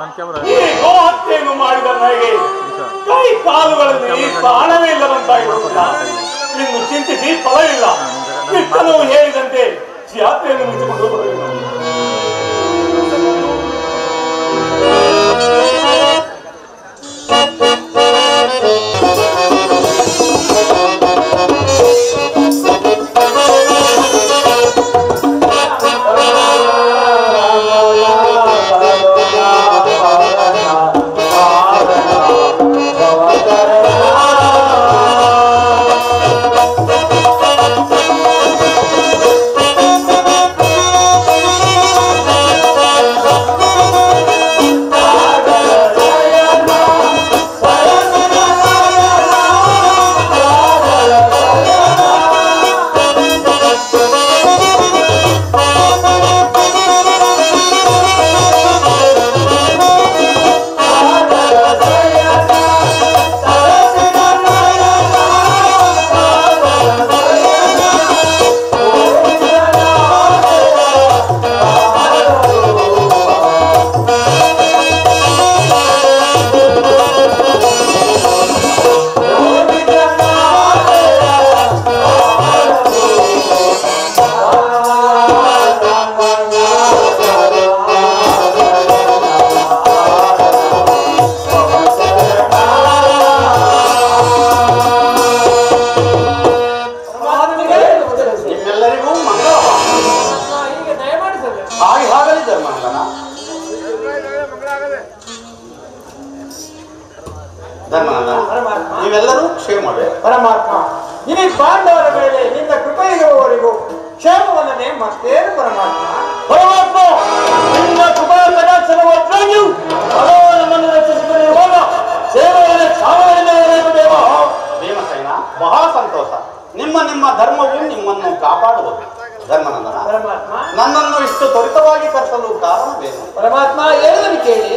ಈ ಗೋ ಹತ್ಯೆಯನ್ನು ಮಾಡಿದ ನನಗೆ ಕೈ ಕಾಲುಗಳಲ್ಲಿ ಪ್ರಾಣವೇ ಇಲ್ಲದಂತಾಗಿರುವುದಿಲ್ಲ ಇನ್ನು ಚಿಂತಿಸಿ ಫಲವಿಲ್ಲ ಕೃಷ್ಣನು ಹೇಳಿದಂತೆ ಜಾತ್ರೆಯನ್ನು ಮುಗಿಸಿಕೊಂಡು ಬರಬೇಕು ನಿಮ್ಮೆಲ್ಲರಿಗೂ ಮಂಗಳವಾಗಲಿ ಹೀಗೆ ದಯಮಾಡಿ ಸರ್ ಹಾಗೆ ಹಾಗಲಿ ಧರ್ಮನಂದನ ಧರ್ಮನಂದನ ಪರಮಾತ್ಮ ನೀವೆಲ್ಲರೂ ಕ್ಷೇಮವೇ ಪರಮಾತ್ಮ ಈ ಪಾಂಡವರ ಮೇಲೆ ನಿನ್ನ ಕೃಪೆ ಇರುವವರೆಗೂ ಕ್ಷೇಮವನ್ನೇ ಮತ್ತೇನು ಪರಮಾತ್ಮ ಪರಮಾತ್ಮ ನಿನ್ನ ಕೃಪಾ ಕಟಾಕ್ಷರ ಒಟ್ಟಾಗಿಯೂ ಅದೋ ನಮ್ಮನ್ನು ರಕ್ಷಿಸಿಕೊಂಡಿರುವಾಗ ಸೇವೆಯನ್ನು ಕ್ಷಾಮದಿಂದ ಇರಬೇಕು ದೇವ ಭೀಮಸೇನ ಬಹಳ ಸಂತೋಷ ನಿಮ್ಮ ನಿಮ್ಮ ಧರ್ಮವು ನಿಮ್ಮನ್ನು ಕಾಪಾಡುವುದು ಧರ್ಮನಂದನ ಪರಮಾತ್ಮ ನನ್ನನ್ನು ಇಷ್ಟು ತ್ವರಿತವಾಗಿ ಕರೆಸಲು ಕಾರಣವೇನು ಪರಮಾತ್ಮ ಹೇಳುವುದನ್ನು ಕೇಳಿ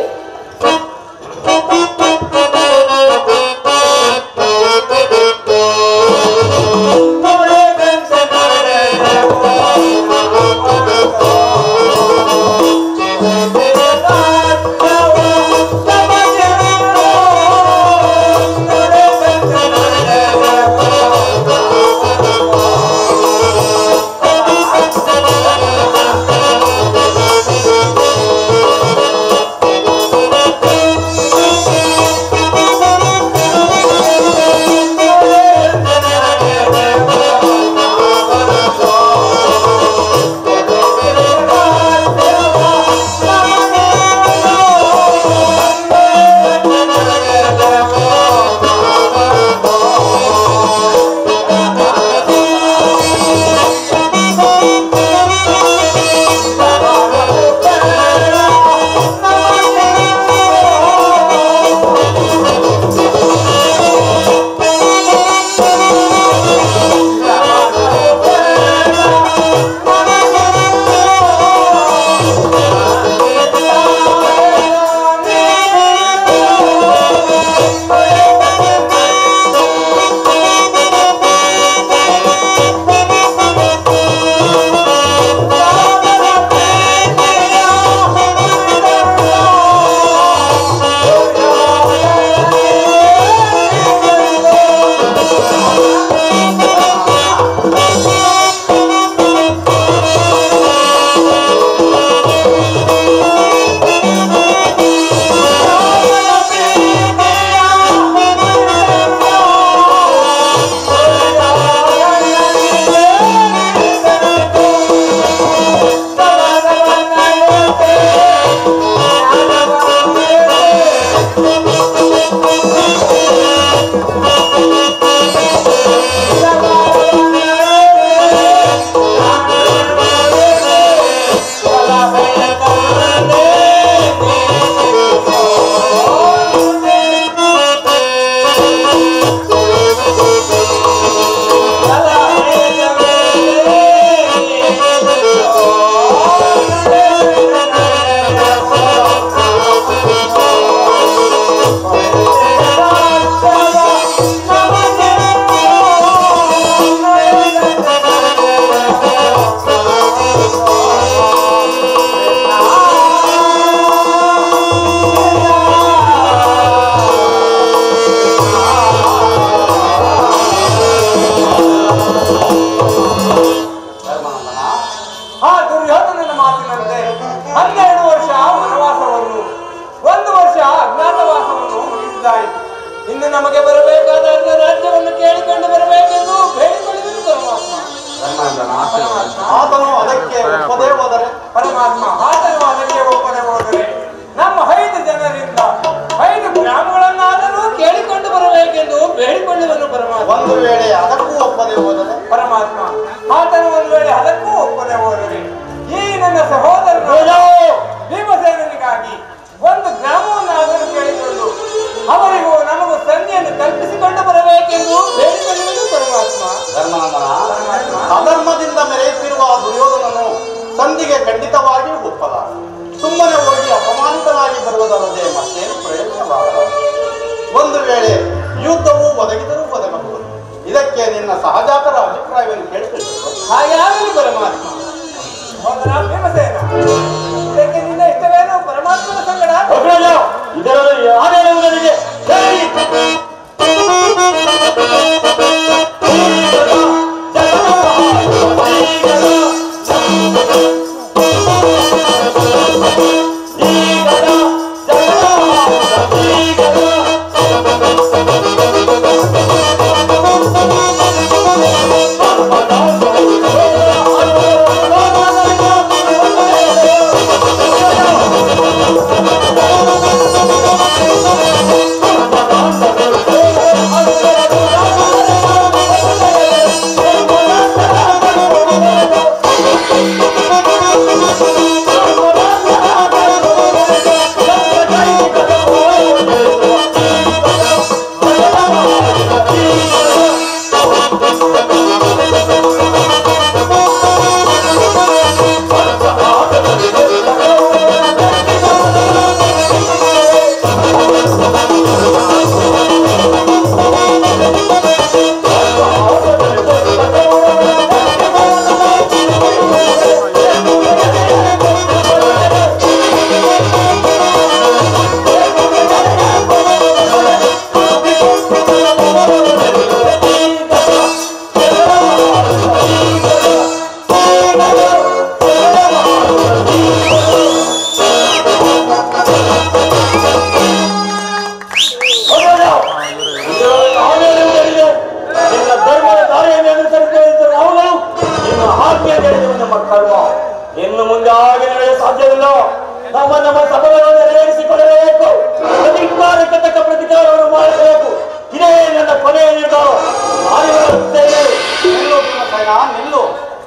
Thank ಪರಮಾತ್ಮ ಆತನು ಅದಕ್ಕೆ ಒಪ್ಪದೇ ಹೋದರೆ ಪರಮಾತ್ಮ ಆತನು ಅದಕ್ಕೆ ಒಪ್ಪದೆ ಹೋದರೆ ನಮ್ಮ ಐದು ಜನರಿಂದ ಐದು ಗ್ರಾಮಗಳನ್ನಾದರೂ ಕೇಳಿಕೊಂಡು ಬರಬೇಕೆಂದು ಬೇಡಿಕೊಳ್ಳುವನು ಪರಮಾತ್ಮ ಒಂದು ವೇಳೆ ಅದಕ್ಕೂ ಒಪ್ಪದೆ ಹೋದರೆ ಪರಮಾತ್ಮ ಆತನು ಒಂದು ವೇಳೆ ಅದಕ್ಕೂ ಒಪ್ಪದೆ ಹೋದರೆ ಈ ನನ್ನ ಸಹೋದರನ ಭೀಮಸೇನಿಗಾಗಿ ಒಂದು ಗ್ರಾಮವನ್ನಾದರೂ ಕೇಳಿಕೊಂಡು ಅವರಿಗೂ ನಮಗೂ ಸಂಧಿಯನ್ನು ಕಲ್ಪಿಸಿಕೊಂಡು ಬರಬೇಕೆಂದು ಬೇಡಿಕೊಳ್ಳುವುದು ಪರಮಾತ್ಮ ಧರ್ಮನಂದನ ಪರಮಾತ್ಮ ಅಧರ್ಮದಿಂದ ಮೆರೆಯುತ್ತಿರುವ ಆ ದುರ್ಯೋಧನನು ಸಂಧಿಗೆ ಖಂಡಿತವಾಗಿಯೂ ಒಪ್ಪದ ಸುಮ್ಮನೆ ಹೋಗಿ ಅಪಮಾನಿತನಾಗಿ ಬರುವುದಲ್ಲದೆ ಮತ್ತೇನು ಪ್ರಯೋಜನವಾಗಲಾರದು ಒಂದು ವೇಳೆ ಯುದ್ಧವು ಒದಗಿದರೂ ಒದಗಬಹುದು ಇದಕ್ಕೆ ನಿನ್ನ ಸಹಜಾತರ ಅಭಿಪ್ರಾಯವನ್ನು ಕೇಳಿಕೊಳ್ಳಬೇಕು ಹಾಗಾಗಲಿ ಪರಮಾತ್ಮ ಸಹೋದರ ಭೀಮಸೇನ ಇದಕ್ಕೆ ನಿನ್ನ ಇಷ್ಟವೇನು ಪರಮಾತ್ಮನ ಸಂಗಡ ಅಗ್ರಜ ಇದರಲ್ಲಿ ಯಾರೇನು ನನಗೆ ಹೇಳಿ ನಿನ್ನ ಧರ್ಮದ ದಾರಿಯನ್ನು ಅನುಸರಿಸುತ್ತಿದ್ದ ನಾವುಗಳು ನಿನ್ನ ಆಜ್ಞೆ ನಡೆಯುವ ನಮ್ಮ ಕರ್ಮ ಇನ್ನು ಮುಂದೆ ಹಾಗೆ ನಡೆಯಲು ಸಾಧ್ಯವಿಲ್ಲ ನಮ್ಮ ನಮ್ಮ ಸಭೆಗಳನ್ನು ನೆರವೇರಿಸಿಕೊಳ್ಳಬೇಕು ಪ್ರತಿಕಾರಕ್ಕೆ ತಕ್ಕ ಪ್ರತಿಕಾರವನ್ನು ಮಾಡಬೇಕು ಇದೇ ನನ್ನ ಕೊನೆಯ ನಿರ್ಧಾರ ನಾನು ಹೇಳುತ್ತೇನೆ. ನಿಲ್ಲು ಭೀಮಸೇನ ನಿಲ್ಲು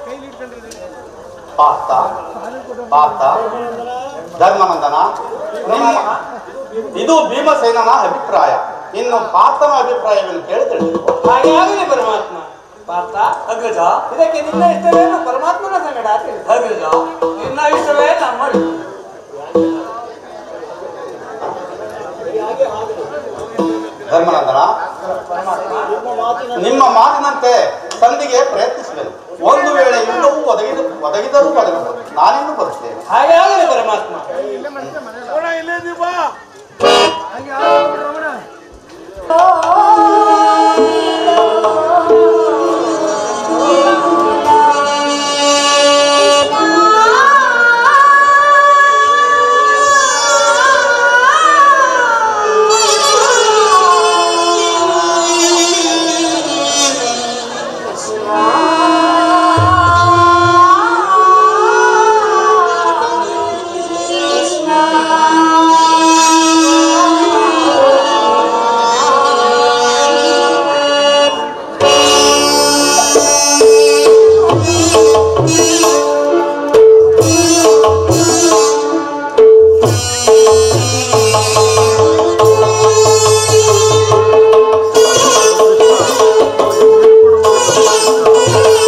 ಪಾರ್ಥ ಪಾರ್ಥ ಧರ್ಮನಂದನ ನಿಮ್ಮ ಇದು ಭೀಮಸೇನನ ಅಭಿಪ್ರಾಯ ಇನ್ನು ಪಾರ್ಥನ ಅಭಿಪ್ರಾಯವನ್ನು ಕೇಳಿ ತಿಳಿದುಕೋ ಹಾಗಾಗಲಿ ಪರಮಾತ್ಮ ಪಾರ್ಥ ಅಗ್ರಜ ಇದಕ್ಕೆ ನಿನ್ನ ಇಷ್ಟವೇನು ಪರಮಾತ್ಮನ ಸಂಗಡ ತಿಳಿಸು. ಅಗ್ರಜ ನಿನ್ನ ಇಷ್ಟವೇ ನಮ್ಮ ಧರ್ಮನಂದನ ನಿಮ್ಮ ಮಾತಿನಂತೆ ಸಂಧಿಗೆ ಪ್ರಯತ್ನಿಸುವೆನು ಒಂದು ವೇಳೆ ಯುದ್ಧವು ಒದಗಿದ ಒದಗಿದರೂ ಒದಗಬಹುದು ನಾನಿನ್ನು ಬರುತ್ತೇನೆ ಹಾಗಾಗಲಿ ಪರಮಾತ್ಮ Thank you.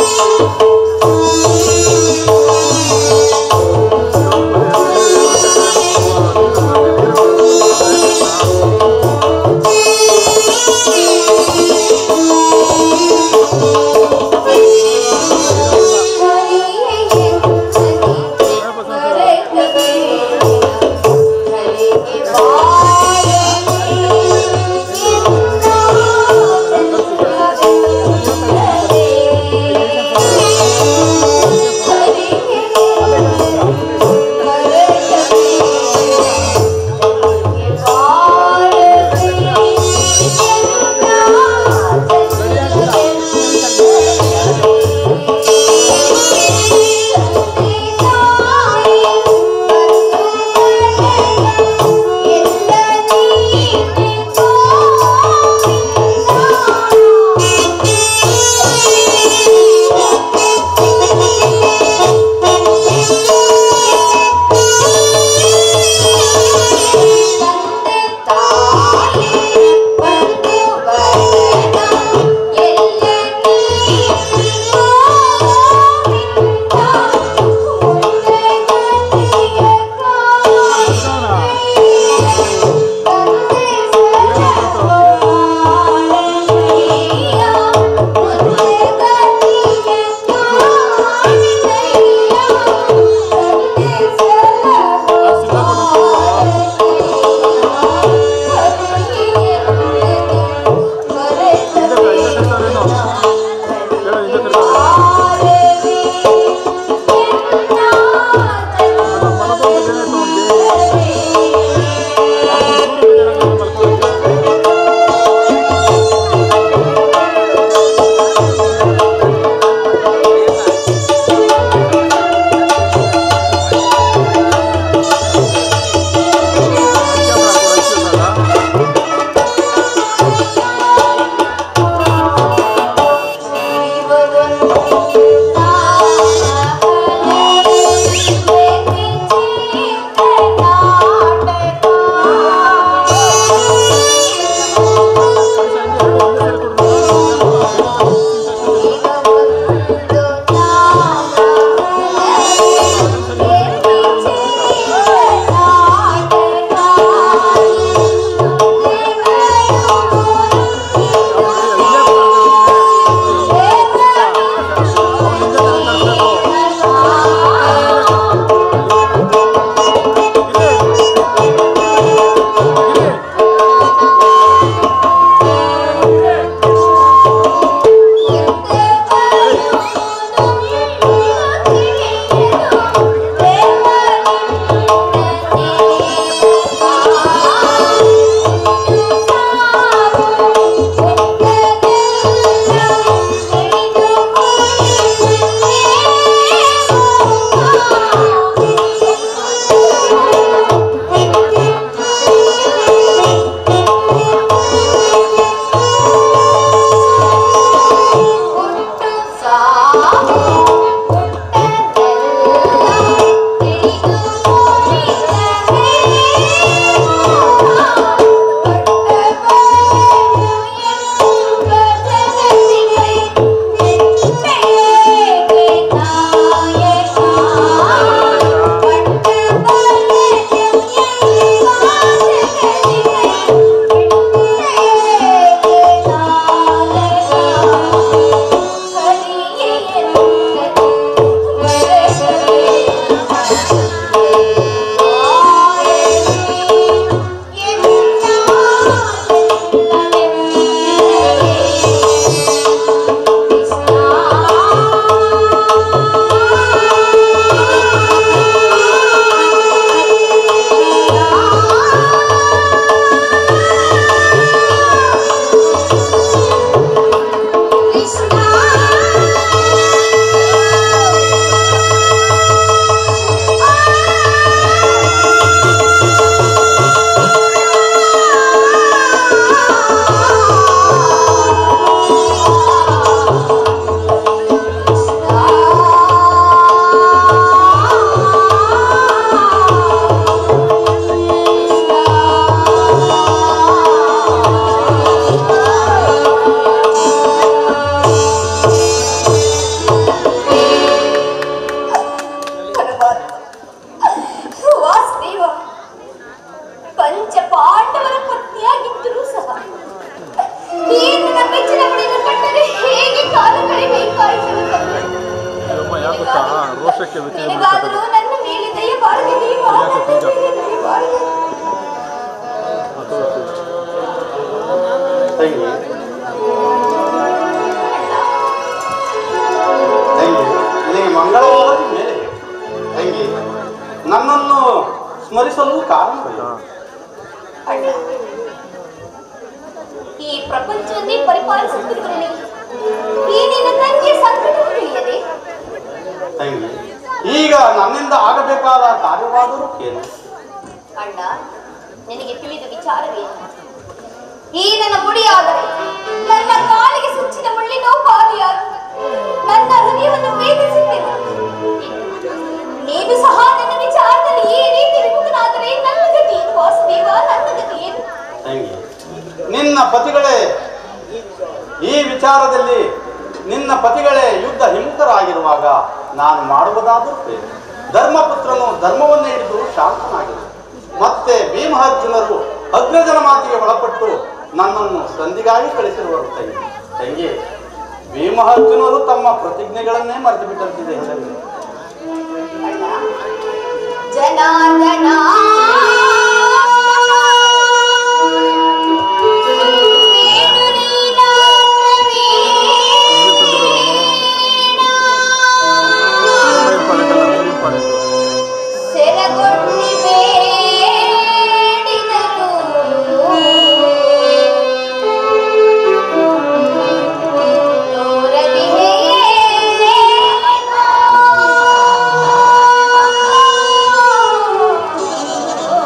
ನಿನಗಾದರೂ ನನ್ನ ಮೇಲೆ ದಯಬಾರದೆ ದೇವ ನನ್ನ ಮೇಲೆ ದಯಬಾರದೆ ತಂಗಿ ತಂಗಿ ನೀ ಮಂಗಳವಾರದ ಮೇಲೆ ತಂಗಿ ನನ್ನನ್ನು ಸ್ಮರಿಸಲು ಕಾರಣವಿಲ್ಲ ಅಣ್ಣ ಈ ಪ್ರಪಂಚವನ್ನೇ ಪರಿಪಾಲಿಸುತ್ತಿರುವ ನಿನಗೆ ಈ ನಿನ್ನ ತಂಗಿಯ ಸಂಕಟವು ತಿಳಿಯದೆ ತಂಗಿ ಈಗ ನನ್ನಿಂದ ಆಗಬೇಕಾದ ಕಾರ್ಯವಾದರೂ ಏನು ಅಣ್ಣ ನಿನಗೆ ತಿಳಿದ ವಿಚಾರವೇನು ಈ ನನ್ನ ಮುಡಿಯಾದರೆ ನನ್ನ ಕಾಲಿಗೆ ಸುಚ್ಚಿದ ಮುಳ್ಳಿನ ಬಾವಿಯಾಗಿ ನನ್ನ ಹೃದಯವನ್ನು ವೇದಿಸುತ್ತೇನೆ ನೀನು ಸಹ ನನ್ನ ವಿಚಾರದಲ್ಲಿ ಈ ರೀತಿ ವಿಮುಖನಾದರೆ ನನ್ನ ಗತಿ ಏನು ವಾಸುದೇವ ನನ್ನ ಗತಿ ಏನು ತಂಗಿ ನಿನ್ನ ಪತಿಗಳೇ ಈ ವಿಚಾರದಲ್ಲಿ ನಿನ್ನ ಪತಿಗಳೇ ಯುದ್ಧ ಹಿಮ್ಮುಖರಾಗಿರುವಾಗ ನಾನು ಮಾಡುವುದಾದರೂ ಏನು? ಧರ್ಮಪುತ್ರನು ಧರ್ಮವನ್ನೇ ಹಿಡಿದು ಶಾಂತನಾಗಿರು ಮತ್ತೆ ಭೀಮಹರ್ಜುನರು ಅಗ್ರಜನ ಮಾತಿಗೆ ಒಳಪಟ್ಟು ನನ್ನನ್ನು ಸಂಧಿಗಾಗಿ ಕಳಿಸಿರುವರು ತಂಗಿ ತಂಗಿ ಭೀಮಹರ್ಜುನರು ತಮ್ಮ ಪ್ರತಿಜ್ಞೆಗಳನ್ನೇ ಮರೆತು ಬಿಟ್ಟಂತಿದೆ ಹೇಳಲಿ ಅಣ್ಣ ಜನಾರ್ದನ ವೇಣು ನೀಲಾಂಬರವೀಣ ಸೆರಗೊಡ್ಡಿ ಬೇಡಿದರು ತೋರದಿಹೆಯೇನೋ.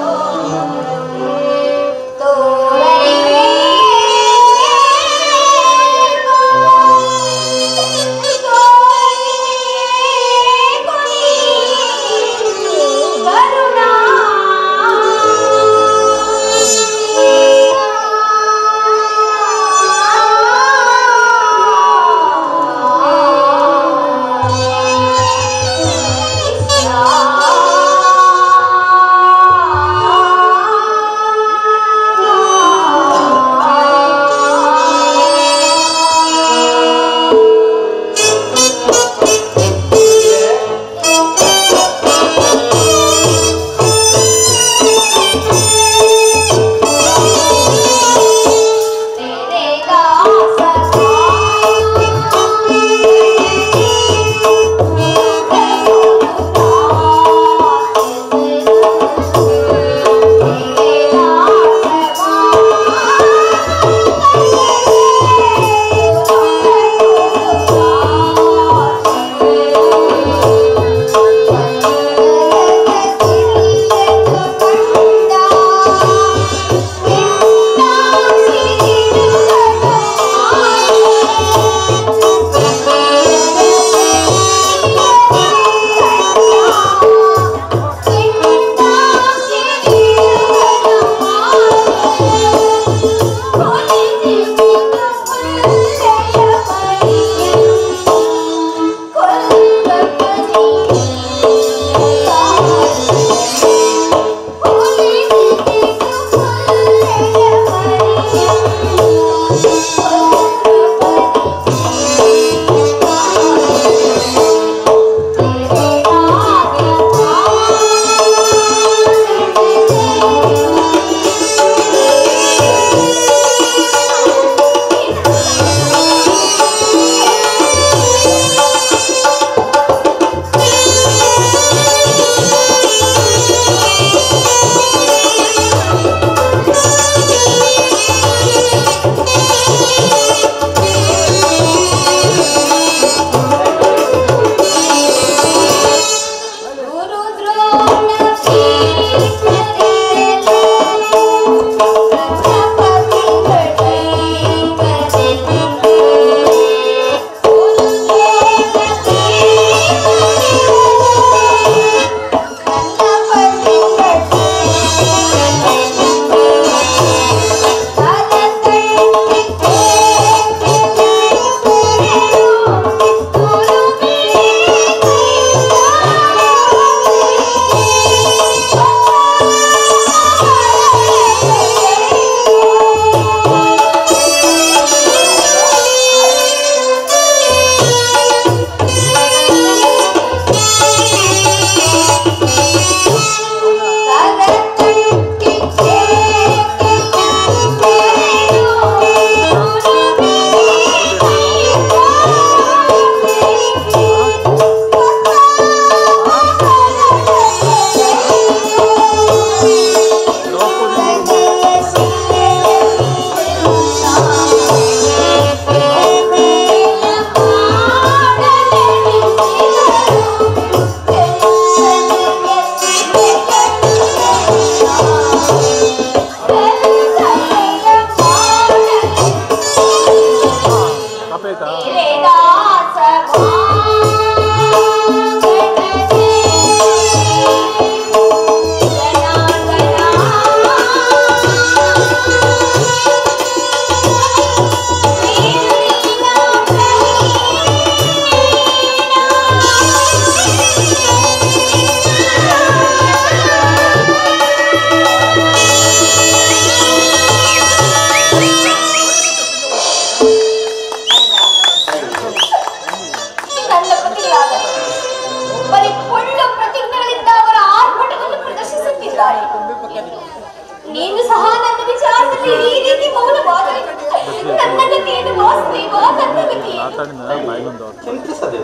ನನ್ನ ಪತಿಯಾದರು ಬರೀ ಪೊಳ್ಳು ಪ್ರತಿಜ್ಞೆಗಳಿಂದ ಅವರ ಆರ್ಭಟವನ್ನು ಪ್ರದರ್ಶಿಸುತ್ತಿದ್ದಾರೆ ನೀನು ಸಹ ನನ್ನ ವಿಚಾರದಲ್ಲಿ ಈ ರೀತಿ ಮೌನವಾದರೆ ನನ್ನ ಗತಿಯನ್ನು ವಾಸುದೇವ ನನ್ನ ಗತಿಯನ್ನು ಚಿಂತಿಸದಿರು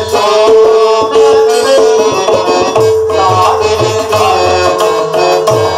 Yeah.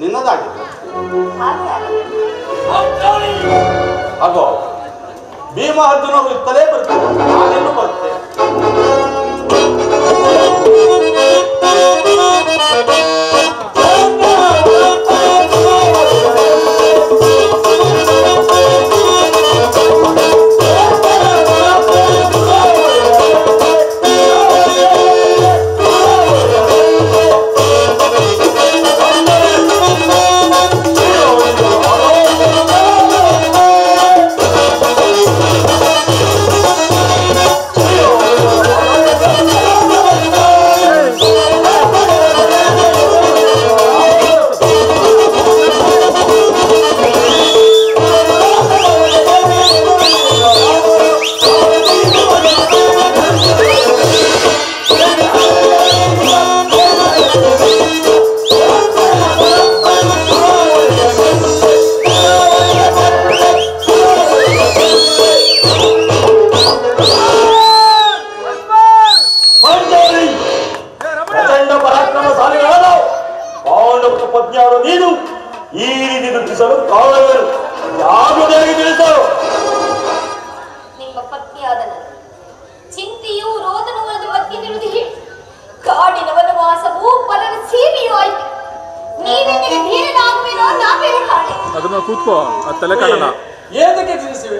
ನಿನ್ನದಾಗಿದೆ ಹಾಗೆ ಆಗಲಿ. ಹಾಗೋ ಭೀಮ ಅರ್ಜುನರು ಇತ್ತಲೇ ಬರ್ತಾರೆ ನಾನೇನು ಬರುತ್ತೆ ಪಾಂಚಾಲಿ ಪ್ರಚಂಡ ಪರಾಕ್ರಮಶಾಲಿಗಳಾದ ಪಾಂಡವರ ಪತ್ನಿಯಾದ ನೀನು ಈ ರೀತಿ ದುಃಖಿಸಲು ಕಾರಣವೇನು ಯಾವುದಾಗಿ ತಿಳಿಸು ನಿಮ್ಮ ಪತ್ನಿಯಾದ ನಾನು ಚಿಂತೆಯೂ ರೋದನವೂ ಅದು ಮಧ್ಯೆ ತಿಳಿದು ಹೇಳಿ ಕಾಡಿನ ವನವಾಸವೂ ಪರರ ಸೇವೆಯೂ ಆಯ್ತು ನೀನೆಂದಿಗೆ ಧೀರನಾಗುವೆನೋ ನಾವೇನು ಕಾಣೆ ಅದನ್ನ ಕೂತ್ಕೋ ಅದು ತಲೆ ಕಾಣಲ್ಲ ಏತಕ್ಕೆ ತಿಳಿಸಿವೆ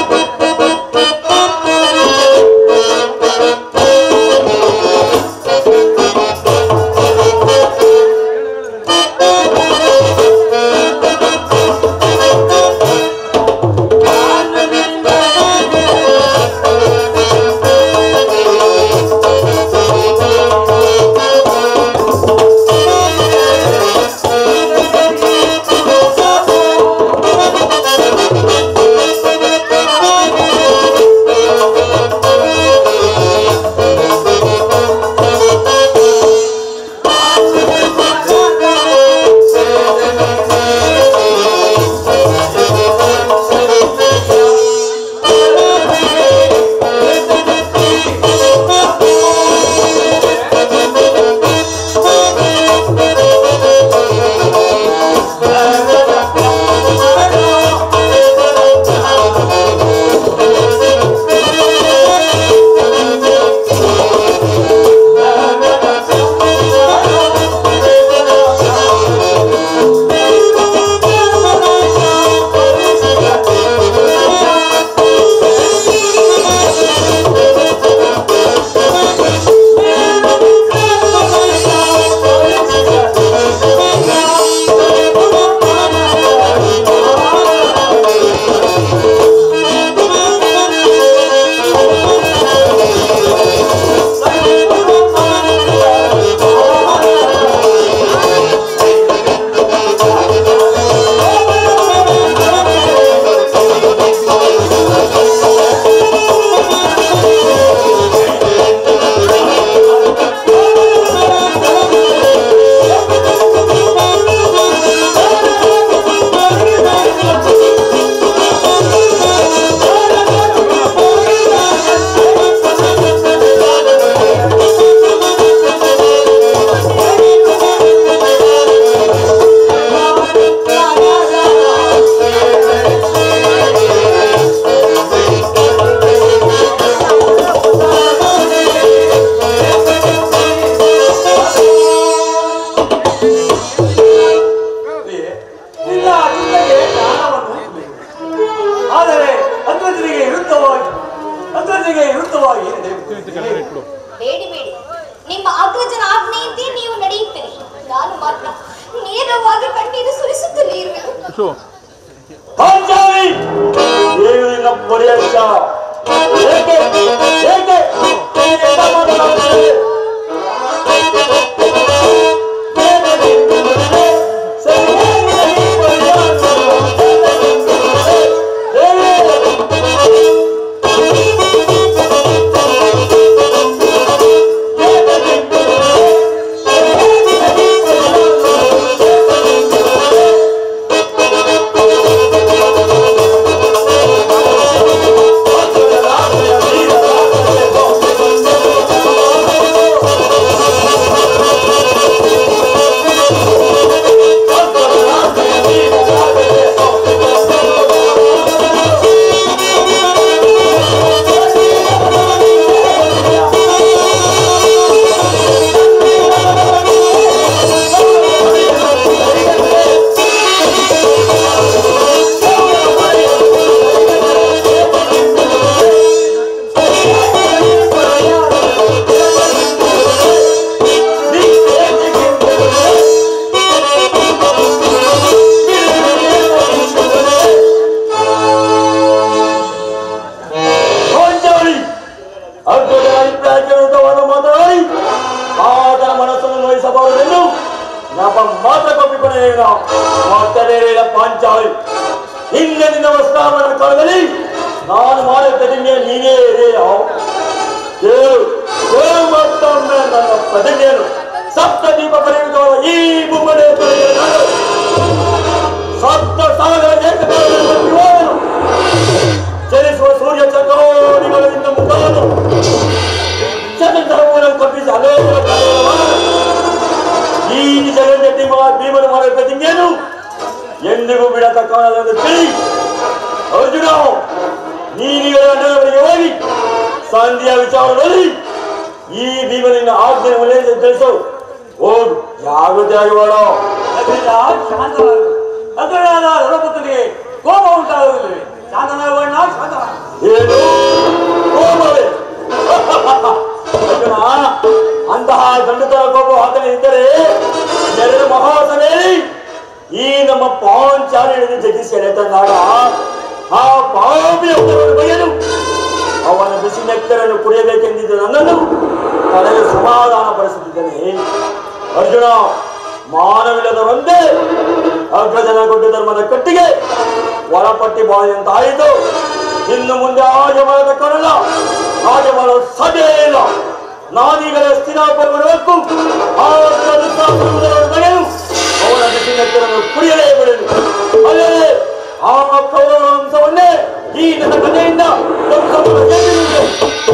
ನಿನ್ನ ಚಿಂತೆಗೆ ಕಾರಣವನ್ನು ಹುಡುಕಬೇಕು. ಆದರೆ ಅಗ್ರಜನಿಗೆ ವಿರುದ್ಧವಾಗಿ ಅಗ್ರಜನಿಗೆ ವಿರುದ್ಧವಾಗಿ ನಡೆಯುವುದು. ಬೇಡಿ ಬೇಡಿ ನಿಮ್ಮ ಅಗ್ರಜನ ಆಜ್ಞೆಯಂತೆ ನೀವು ನಡೆಯುತ್ತೀರಿ ನಾನು ಮಾತ್ರ ನೇರವಾಗಿ ಕಣ್ಣೀರು ಸುರಿಸುತ್ತಲೇ ಇರುವೆನು ಶೋ ಪಾಂಚಾಲಿ ಏನು ನಿನ್ನ ಪರಿಯಂಶ ಏಕೆ ಏಕೆ ಎಂತ ಮಾತನಾಡುತ್ತಿರುವೆ? ¡Vamos! ಮತ್ತೆ ಬೇರೆ ಇಲ್ಲ ಪಾಂಚಾಲಿ ಹಿಂದೆ ನಿನ್ನ ವಸ್ತಾವನ ಕಾಲದಲ್ಲಿ ನಾನು ಮಾಡಿದ ಪ್ರತಿಜ್ಞೆ ನೀನೇ ಇರೆಯೋ ಕೇಳು ಕೇಳು ಮತ್ತೊಮ್ಮೆ ನನ್ನ ಪ್ರತಿಜ್ಞೆಯನ್ನು ಸಪ್ತ ದೀಪ ಪರಿಮಿತವಾದ ಈ ಮುಮ್ಮನೆ ನಾನು ಸಪ್ತ ಸಾವಿರ ಏಕಕಾಲದಲ್ಲಿ ವಿವಾಹನು ಚಲಿಸುವ ಸೂರ್ಯ ಚಕ್ರೋಡಿಗಳಿಂದ ಮುಂದಾನು ಚಂದ್ರವನ್ನು ಕಪ್ಪಿಸಿ ಅಲೋಕರ ಕಾರ್ಯವನ್ನು ಈ ಜಗನ್ನೆಟ್ಟಿ ಭೀಮನ ಮರ ಪ್ರತಿಜ್ಞೆಯನ್ನು ಎಂದಿಗೂ ಬಿಡತಕ್ಕವನದೆಂದು ತಿಳಿ ಅರ್ಜುನ ನೀನಿಗಳ ಅಣ್ಣನವರಿಗೆ ಹೋಗಿ ಸಂಧಿಯ ವಿಚಾರದಲ್ಲಿ ಈ ಭೀಮನಿಂದ ಆಜ್ಞೆ ಉಲ್ಲೇಖ ತಿಳಿಸು ಹೋಗು ಜಾಗೃತಿ ಆಗಿಬೇಡ ಅದರಿಂದ ಶಾಂತನಾಗು ಅದರಿಂದ ಧರ್ಮಪುತ್ರನಿಗೆ ಕೋಪ ಉಂಟಾಗುವುದಿಲ್ಲ ಶಾಂತನಾಗೋಣ ಶಾಂತನಾಗ ಏನು ಕೋಪವೇ? ಅರ್ಜುನ ಅಂತಹ ಗಂಡತರ ಕೋಪ ಆತನ ಇದ್ದರೆ ಎರಡು ಮಹಾಸಭೆಯಲ್ಲಿ ಈ ನಮ್ಮ ಪಾಂಚಾಲಿಯನ್ನು ಜಗಿಸಿ ಎಳೆತಂದಾಗ ಆ ಪಾಪಿಯ ಉತ್ತರವನ್ನು ಬಗೆಯಲು ಅವನ ಬಿಸಿ ನೆಕ್ಕರನ್ನು ಕುಡಿಯಬೇಕೆಂದಿದ್ದ ನನ್ನನ್ನು ತಲೆಗೆ ಸಮಾಧಾನ ಪಡಿಸುತ್ತಿದ್ದಾನೆ ಅರ್ಜುನ ಮಾನವಿಲ್ಲದವರಂತೆ ಅಗ್ರಜನ ಗೊಡ್ಡ ಧರ್ಮದ ಕಟ್ಟಿಗೆ ಒಳಪಟ್ಟಿ ಬಾಳಿಯಂತಾಯಿತು ಇನ್ನು ಮುಂದೆ ಹಾಗೆ ಮಾಡಬೇಕಲ್ಲ ಹಾಗೆ ಮಾಡೋ ಸಾಧ್ಯ ಇಲ್ಲ ನಾನೀಗಲೇ ಸ್ಥಿರಾಪರಬೇಕು ಆ ದುಸ್ಸಾಹಸವನ್ನು ಬಗೆಯಲು ಅವನ ಬಿಸಿ ನೆಕ್ಕರನ್ನು ಕುಡಿಯಲೇ ಬಿಡಲು ಅಲ್ಲದೆ ಆ ಕೌರವ ಅಂಶವನ್ನೇ ಈ ನನ್ನ ಕಥೆಯಿಂದ ಧ್ವಂಸವನ್ನು ಗೆದ್ದಿರುವುದು.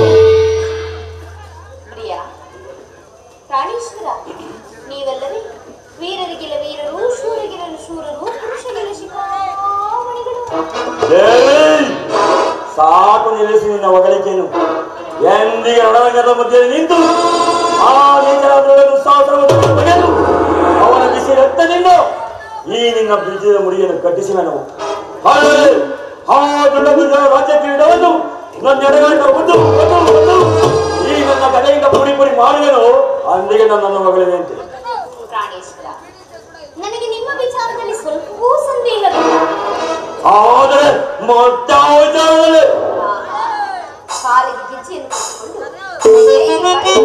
ಪ್ರಿಯ ಪ್ರಾಣೇಶ್ವರ ನೀವೆಲ್ಲವೇ ವೀರರಿಗಿಲ್ಲ ವೀರರು ಶೂರಗಿರಲು ಶೂರರು ಪುರುಷಗಿಲ್ಲ ಶಿಖಾಮಣಿಗಳು ದೇವಿ ಸಾಕು ನಿಲ್ಲಿಸಿ ನಿನ್ನ ಹೊಗಳಿಕೆಯನ್ನು ಎಂದಿಗೆ ರಣರಂಗದ ಮಧ್ಯೆ ನಿಂತು ಆ ನೀಚರಾದ ದುಸ್ಸಾಹಸವನ್ನು ಬಗೆದು ಅವನ ಬಿಸಿ ರಕ್ತದಿಂದ ಈ ನಿನ್ನ ಬೀಜದ ಮುಡಿಯನ್ನು ಕಟ್ಟಿಸಿವೆನು ಹಾಗೆ ಆ ದೊಡ್ಡ ಬೀಜದ ರಾಜ್ಯ ಕ್ರೀಡವನ್ನು ನನ್ನ ಎಡಗಡೆಯಿಂದ ಒಂದು ಒಂದು ಒಂದು ಈ ನನ್ನ ಕಡೆಯಿಂದ ಪುಡಿ ಪುಡಿ ಮಾಡುವೆನು ಅಂದಿಗೆ ನನ್ನನ್ನು ಮಗಳಿವೆ ಅಂತೆ ಪ್ರಾಣೇಶ್ವರ ನನಗೆ ನಿಮ್ಮ ವಿಚಾರದಲ್ಲಿ ಸ್ವಲ್ಪವೂ ಸಂದೇಹವಿಲ್ಲ ಆದರೆ ಮತ್ತೆ ವಿಚಾರದಲ್ಲಿ ಕಾಲಿಗೆ ಗಿಜ್ಜಿಯನ್ನು ಕಟ್ಟಿಕೊಂಡು ಕೈಗೆ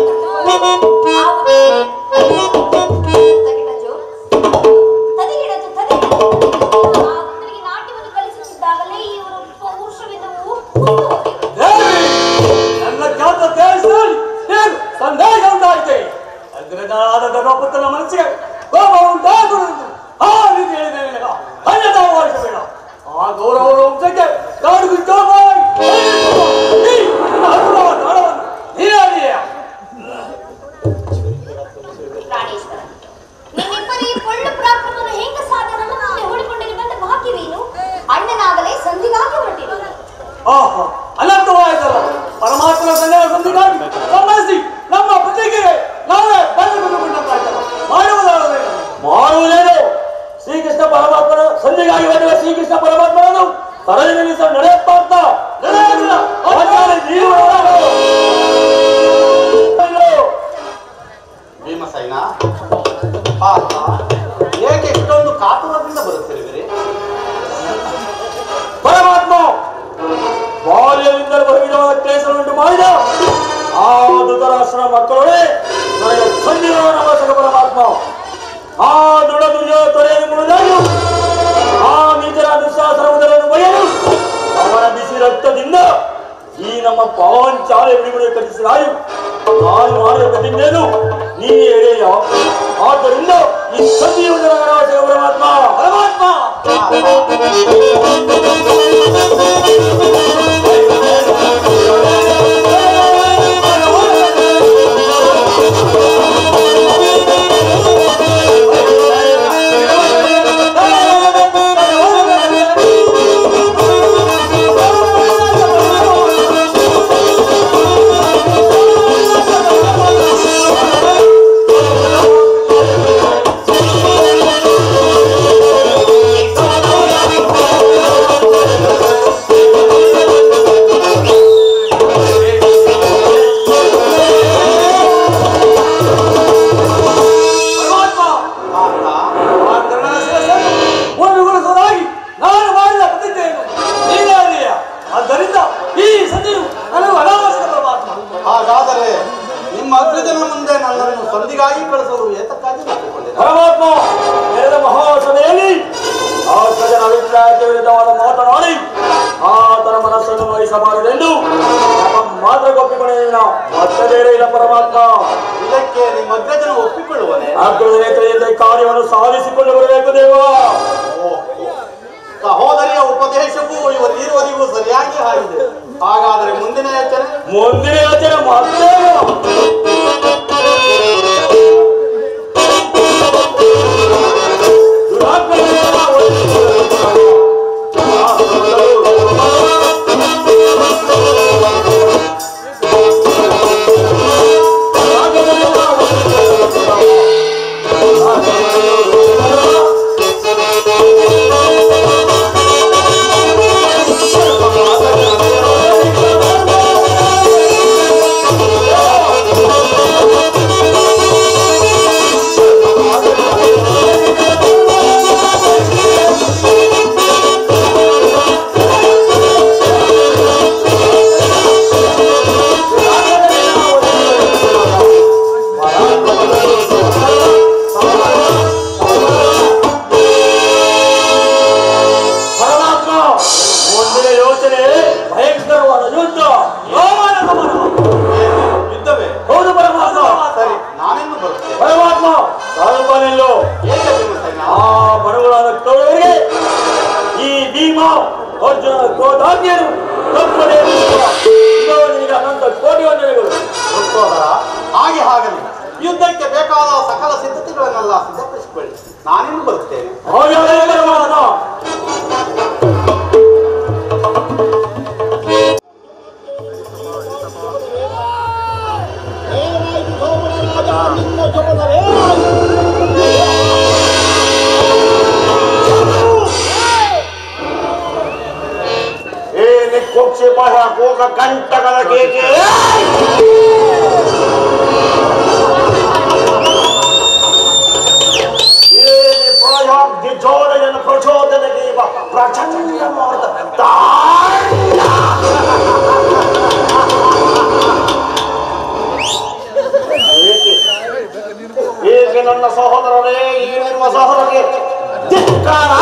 ಬಳೆಯನ್ನು ಕಟ್ಟಿಕೊಂಡು, ಆ ತಗಿಟ ಜೋರು. ತದಿಗಿಡದು, ತದಿಗಿಡದು. ಆ ಉತ್ತರಿಗೆ ನಾಟ್ಯವನ್ನು ಕಲಿಸುತ್ತಿದ್ದಾಗಲೇ ಇವರು ಪೌರುಷವಿದವು ಕುಸಿದು ಹೋಗಿವೆ. ನನ್ನ ಖ್ಯಾತ ದೇಶದಲ್ಲಿ ಏನು ಸಂದೇಹ ಉಂಟಾಯಿತೆ ಅಗ್ರಜನಾದ ಧರ್ಮಪುತ್ರನ ಮನಸ್ಸಿಗೆ ಕೋಪ ಉಂಟಾಗುವುದು ಆ ರೀತಿ ಹೇಳಿದೆ ನಿನಗ ಅನ್ಯತಾ ಭಾವಿಸಬೇಡ ಆ ಗೌರವ ವಂಶಕ್ಕೆ ಕಾಡು ಬಿಟ್ಟೋಗಿ ಕಾಡವನ್ನು ನೀರಾಡಿಯಾ ಪ್ರಾಣೇಶ್ವರ ನಿಮ್ಮಿಬ್ಬರ ಈ ಪೊಳ್ಳು ಪರಾಕ್ರಮವನ್ನು ಹೆಂಗ ಸಾಧ್ಯ ನನ್ನ ಮುಂದೆ ಹೂಡಿಕೊಂಡಿರಿ ಬಂದ ಭಾಗ್ಯವೇನು ಅಣ್ಣನಾಗಲೇ ಸಂಧಿಗಾಗಿ ಹೊರಟಿರುವುದು ಆಹಾ ಅನರ್ಥವಾಯಿತಲ್ಲ ಪರಮಾತ್ಮನ ಸಂದೇಹ ಸಂಧಿಗಾಗಿ ಸಂಬಂಧಿಸಿ ನಮ್ಮ ಪ್ರತಿಗೆ ನಾವೇ ಬಂದುಕೊಂಡುಕೊಂಡಂತಾಯ್ತಲ್ಲ ಮಾಡುವುದಾದರೆ ಮಾಡುವುದೇನು ಶ್ರೀಕೃಷ್ಣ ಪರಮಾತ್ಮನ ಸಂಧಿಗಾಗಿ ಬಂದಿರುವ ಶ್ರೀಕೃಷ್ಣ ಪರಮಾತ್ಮನನ್ನು ತರಲಿ ನಿಲ್ಲಿಸ ನಡೆಯಪ್ಪ ಅಂತ ನಡೆಯೋದಿಲ್ಲ. ಆಚಾರ್ಯ ನೀವು ಅಯ್ಯೋ, ಭೀಮಸೈನ ಪಾಪ ಏಕೆ ಇಷ್ಟೊಂದು ಕಾತುರದಿಂದ ಬರುತ್ತಿರುವಿರಿ ಪರಮಾತ್ಮ ಬಾಲ್ಯದಿಂದಲೂ ವಿಧವಾದ ಕ್ಲೇಶವನ್ನುಂಟು ಮಾಡಿದ ಆ ಧೃತರಾಷ್ಟ್ರನ ಮಕ್ಕಳೊಡೆ ನನಗೆ ಸಂಧಿರುವ ನಮಸ್ಕ ಪರಮಾತ್ಮ ಆ ದೃಢ ದುರ್ಯ ತೊರೆಯನ್ನು ಮುರಿದಾಗಿ ಆ ನೀಚರ ದುಸ್ಸಾಹಸರವನ್ನು ಬಯಲು ಅವನ ಬಿಸಿ ರಕ್ತದಿಂದ ಈ ನಮ್ಮ ಪಾಂಚಾಲ ಬಿಡುಗಡೆ ಕಟ್ಟಿಸಿದಾಯು ನಾನು ಮಾಡಿದ ಪ್ರತಿಜ್ಞೆಯನ್ನು ನೀನೇ ಎಳೆಯ ಆದ್ದರಿಂದ ಈ ಸಂಧಿಯುವುದರ ಪರಮಾತ್ಮ ಪರಮಾತ್ಮ ಪ್ರಾಣೇಶ್ವರ ಸಾಧಿಸಿಕೊಂಡು ಬರಬೇಕು ದೇವ ಓ, ಸಹೋದರಿಯ ಉಪದೇಶವೂ ಇವರು ಇರುವರಿಗೂ ಸರಿಯಾಗಿ ಆಗಿದೆ ಹಾಗಾದರೆ ಮುಂದಿನ ಯೋಚನೆ ಮುಂದಿನ ಯೋಚನೆ ಮತ್ತೆ ಪರಮಾತ್ಮ ಮುಂದಿನ ಯೋಚನೆ ಭಯಂಕರವಾದ ಯುದ್ಧ ಯೋವನ ಗಮನ ಯುದ್ಧವೇ ಹೌದು ಪರಮಾತ್ಮ ಸರಿ ನಾನಿನ್ನು ಬರುತ್ತೇನೆ ಪರಮಾತ್ಮ ಸ್ವಲ್ಪ ನಿಲ್ಲು ಏಕೆ ಭೀಮಸೇನ? ಆ ಮರಗಳಾದ ಕೌರವರಿಗೆ ಈ ಭೀಮ ಅರ್ಜುನ ಕ್ರೋಧಾಜ್ಞರು ತಪ್ಪದೇ ನಿಲ್ಲುವ. ಇದು ನಿನಗೆ ಅನಂತ ಕೋಟಿ ವಂದನೆಗಳು ಸಹೋದರ ಹಾಗೆ ಹಾಗಲಿ ಯುದ್ಧಕ್ಕೆ ಬೇಕಾದ ಸಕಲ ಸಿದ್ಧತೆಗಳನ್ನೆಲ್ಲ ಸಿದ್ಧಪಡಿಸಿಕೊಳ್ಳಿ ನಾನಿನ್ನು ಬರುತ್ತೇನೆ ಹಾಗಾದರೆ ಪರಮಾತ್ಮ ಏ ನಿಕ್ಕೋಕ್ಷೆ ಬಾಹ ಕೋಕ ಕಂಟಕದ ಕೇಕೆ ಏನಿ ಪ್ರಾಯಾಗ್ಧಿ ಜೋಡೆಯನ್ನು ಪ್ರಚೋದನೆಗೆ ಇವ ಪ್ರಚಂಡ ಮಾರ್ಗ ತಾಂಡ ಏಕೆ ಏಕೆ ನನ್ನ ಸಹೋದರರೇ ಈ ನಿಮ್ಮ ಸಹೋದರರಿಗೆ ಧಿಕ್ಕಾರ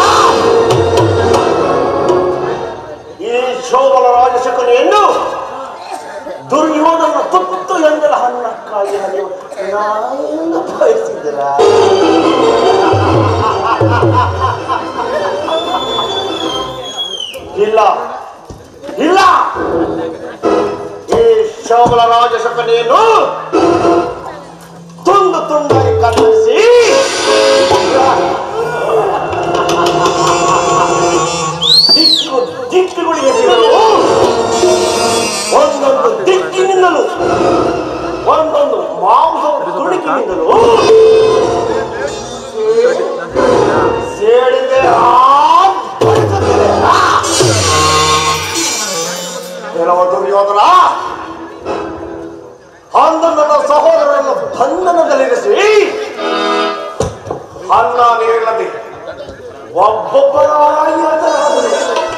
ಈ ಶೋಭನ ರಾಜಶಕನೆಯನ್ನು ದುರ್ಯೋಧನ ತುತ್ತು ಎಂದರ ಹಣ್ಣಕ್ಕಾಗಿ ಹರಿಯುವ ನಾಯಿಂದ ಬಯಸಿದ್ದೀರ ಇಲ್ಲ ಇಲ್ಲ ಈ ಶೋಭನ ರಾಜಶಕನೆಯನ್ನು ತುಂಡು ತುಂಡಾಗಿ ಕತ್ತರಿಸಿ ದಿಕ್ಕು ದಿಕ್ಕುಗಳಿಗೆ ಬಿಡಲು ಒಂದೊಂದು ದಿಕ್ಕಿನಿಂದಲೂ ಒಂದೊಂದು ಮಾಂಸ ತುಣುಕಿನಿಂದಲೂ ಸೇಡಿದೆ ಆರ್ಭಟಿಸುತ್ತಿದೆ. ಆ! ಕೆಲವು ದುರ್ಯೋಧನ ಅಂದು ನನ್ನ ಸಹೋದರರನ್ನು ಬಂಧನದಲ್ಲಿರಿಸಿ ಅನ್ನ ನೀಡದೆ ಒಬ್ಬೊಬ್ಬರಾಗಿ ಹತರಾದರೆ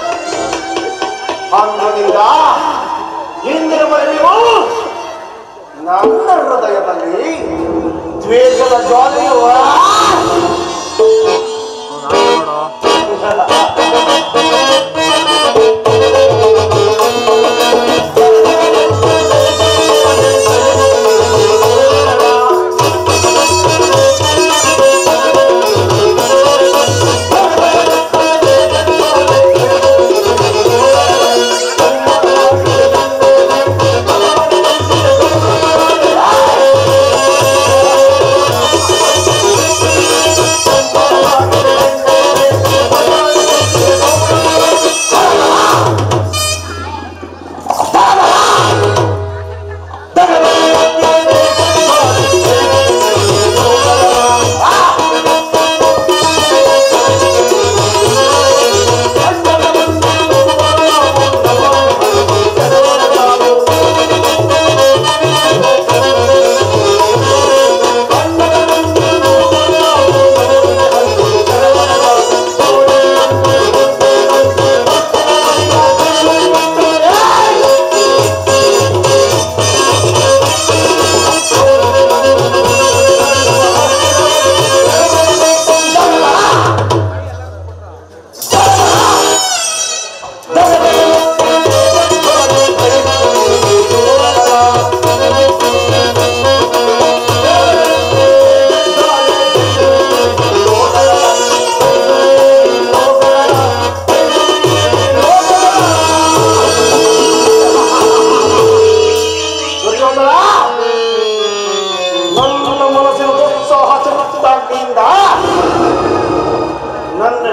ಅಂದಿನಿಂದ ಇಂದಿನವರೆಗೂ ನನ್ನ ಹೃದಯದಲ್ಲಿ ದ್ವೇಷದ ಜ್ವಾಲೆಯು ಆ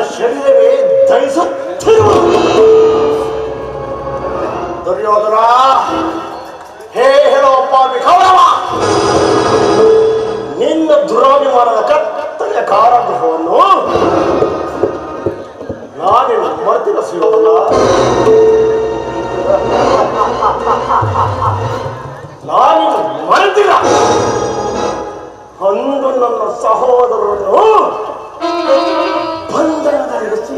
ಶರೀರವೇ ದಹಿಸುತ್ತಿರುವುದು ದುರ್ಯೋಧನ ಹೇ ಹೇಳೋ ಪಾಪಿ ಕೌರವ ನಿನ್ನ ದುರಾಭಿಮಾನದ ಕತ್ತಲೆಯ ಕಾರಾಗೃಹವನ್ನು ನಾನೇನು ಮರ್ತಿನ ಸುಯೋಧನ ನಾನೇನು ಮರೆತಿಲ್ಲ ಅಂದು ನನ್ನ ಸಹೋದರರನ್ನು ಬಂಧನದಲ್ಲಿರಿಸಿ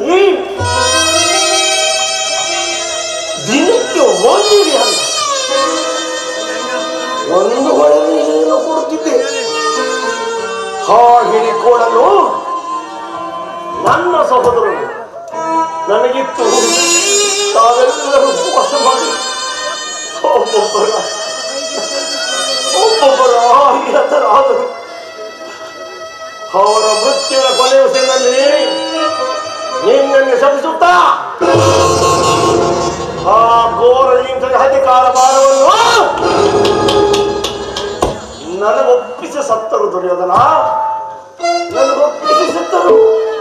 ದಿನಕ್ಕೆ ಒಂದಿರಿ ಅಂತ ಒಂದು ಹೊಳೆ ನೀರು ಕೊಡುತ್ತಿದ್ದೆ ಹಾ ಹಿಡಿಕೊಳ್ಳಲು ನನ್ನ ಸಹೋದರರು ನನಗಿತ್ತು ತಾವೆಲ್ಲರೂ ಉಪವಾಸ ಮಾಡಿ ಒಬ್ಬೊಬ್ಬರ ಒಬ್ಬೊಬ್ಬರ ಆಹಿತರಾದರು ಅವರ ಮೃತ್ಯುವಿನ ಕೊನೆಯ ಉಸಿರಿನಲ್ಲಿ ನಿನ್ನನ್ನು ಶಪಿಸುತ್ತಾ ಆ ಘೋರ ಹಿಂಸೆಗೆ ಅಧಿಕಾರ ಭಾರವನ್ನು ನನಗೊಪ್ಪಿಸಿ ಸತ್ತರು ದುರ್ಯೋಧನ ನನಗೊಪ್ಪಿಸಿ ಸತ್ತರು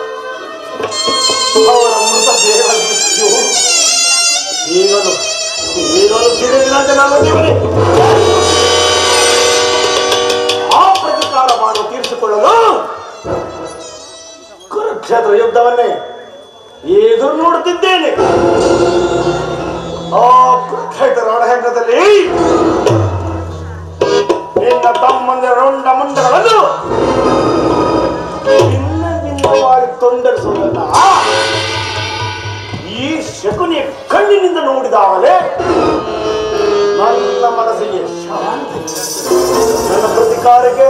ಅವರ ಮೃತ ದೇಹ ಮೃತ್ಯು ಈಗಲೂ ಈಗಲೂ ತಿಳಿದಿಲ್ಲ ಅಂತ ನಾನು ಅಂದಿದ್ದೇನೆ. ಆ ಪ್ರತಿಕಾರ ಮಾಡಿ ತೀರಿಸಿಕೊಳ್ಳಲು ಕುರುಕ್ಷೇತ್ರ ಯುದ್ಧವನ್ನೇ ಎದುರು ನೋಡುತ್ತಿದ್ದೇನೆ ಆ ಕುರುಕ್ಷೇತ್ರ ರಣರಂಗದಲ್ಲಿ ನಿನ್ನ ತಮ್ಮಂದಿರ ರುಂಡ ಮುಂಡಗಳನ್ನು ಭಿನ್ನ ಭಿನ್ನವಾಗಿ ತೊಂದರಿಸುವುದನ್ನ ಈ ಶಕುನಿಯ ಕಣ್ಣಿನಿಂದ ನೋಡಿದಾಗಲೇ ನನ್ನ ಮನಸ್ಸಿಗೆ ಶಾಂತಿ ನನ್ನ ಪ್ರತಿಕಾರಕ್ಕೆ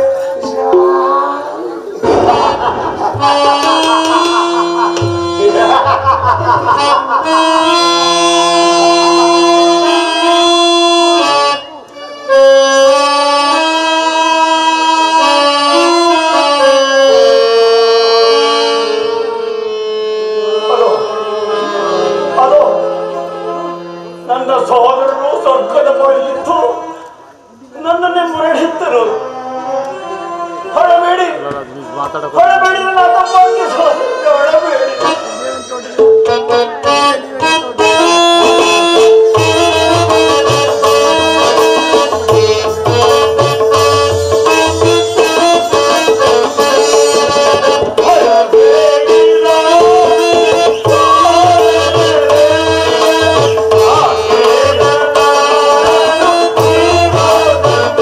ಅದು ಅದು ನನ್ನ ಸಹೋದರರು ಸ್ವರ್ಗದ ಬಳಿಯಿತ್ತು ನನ್ನನ್ನೇ ಮರಳಿತ್ತರು ಹೊರಬೇಡಿ ಮಾತಾಡಕ ಹೊರಬೇಡಿ ನನ್ನ ತಮ್ಮನಿಗೆ ಸಹೋದರರಿಗೆ ಹೊರಬೇಡಿ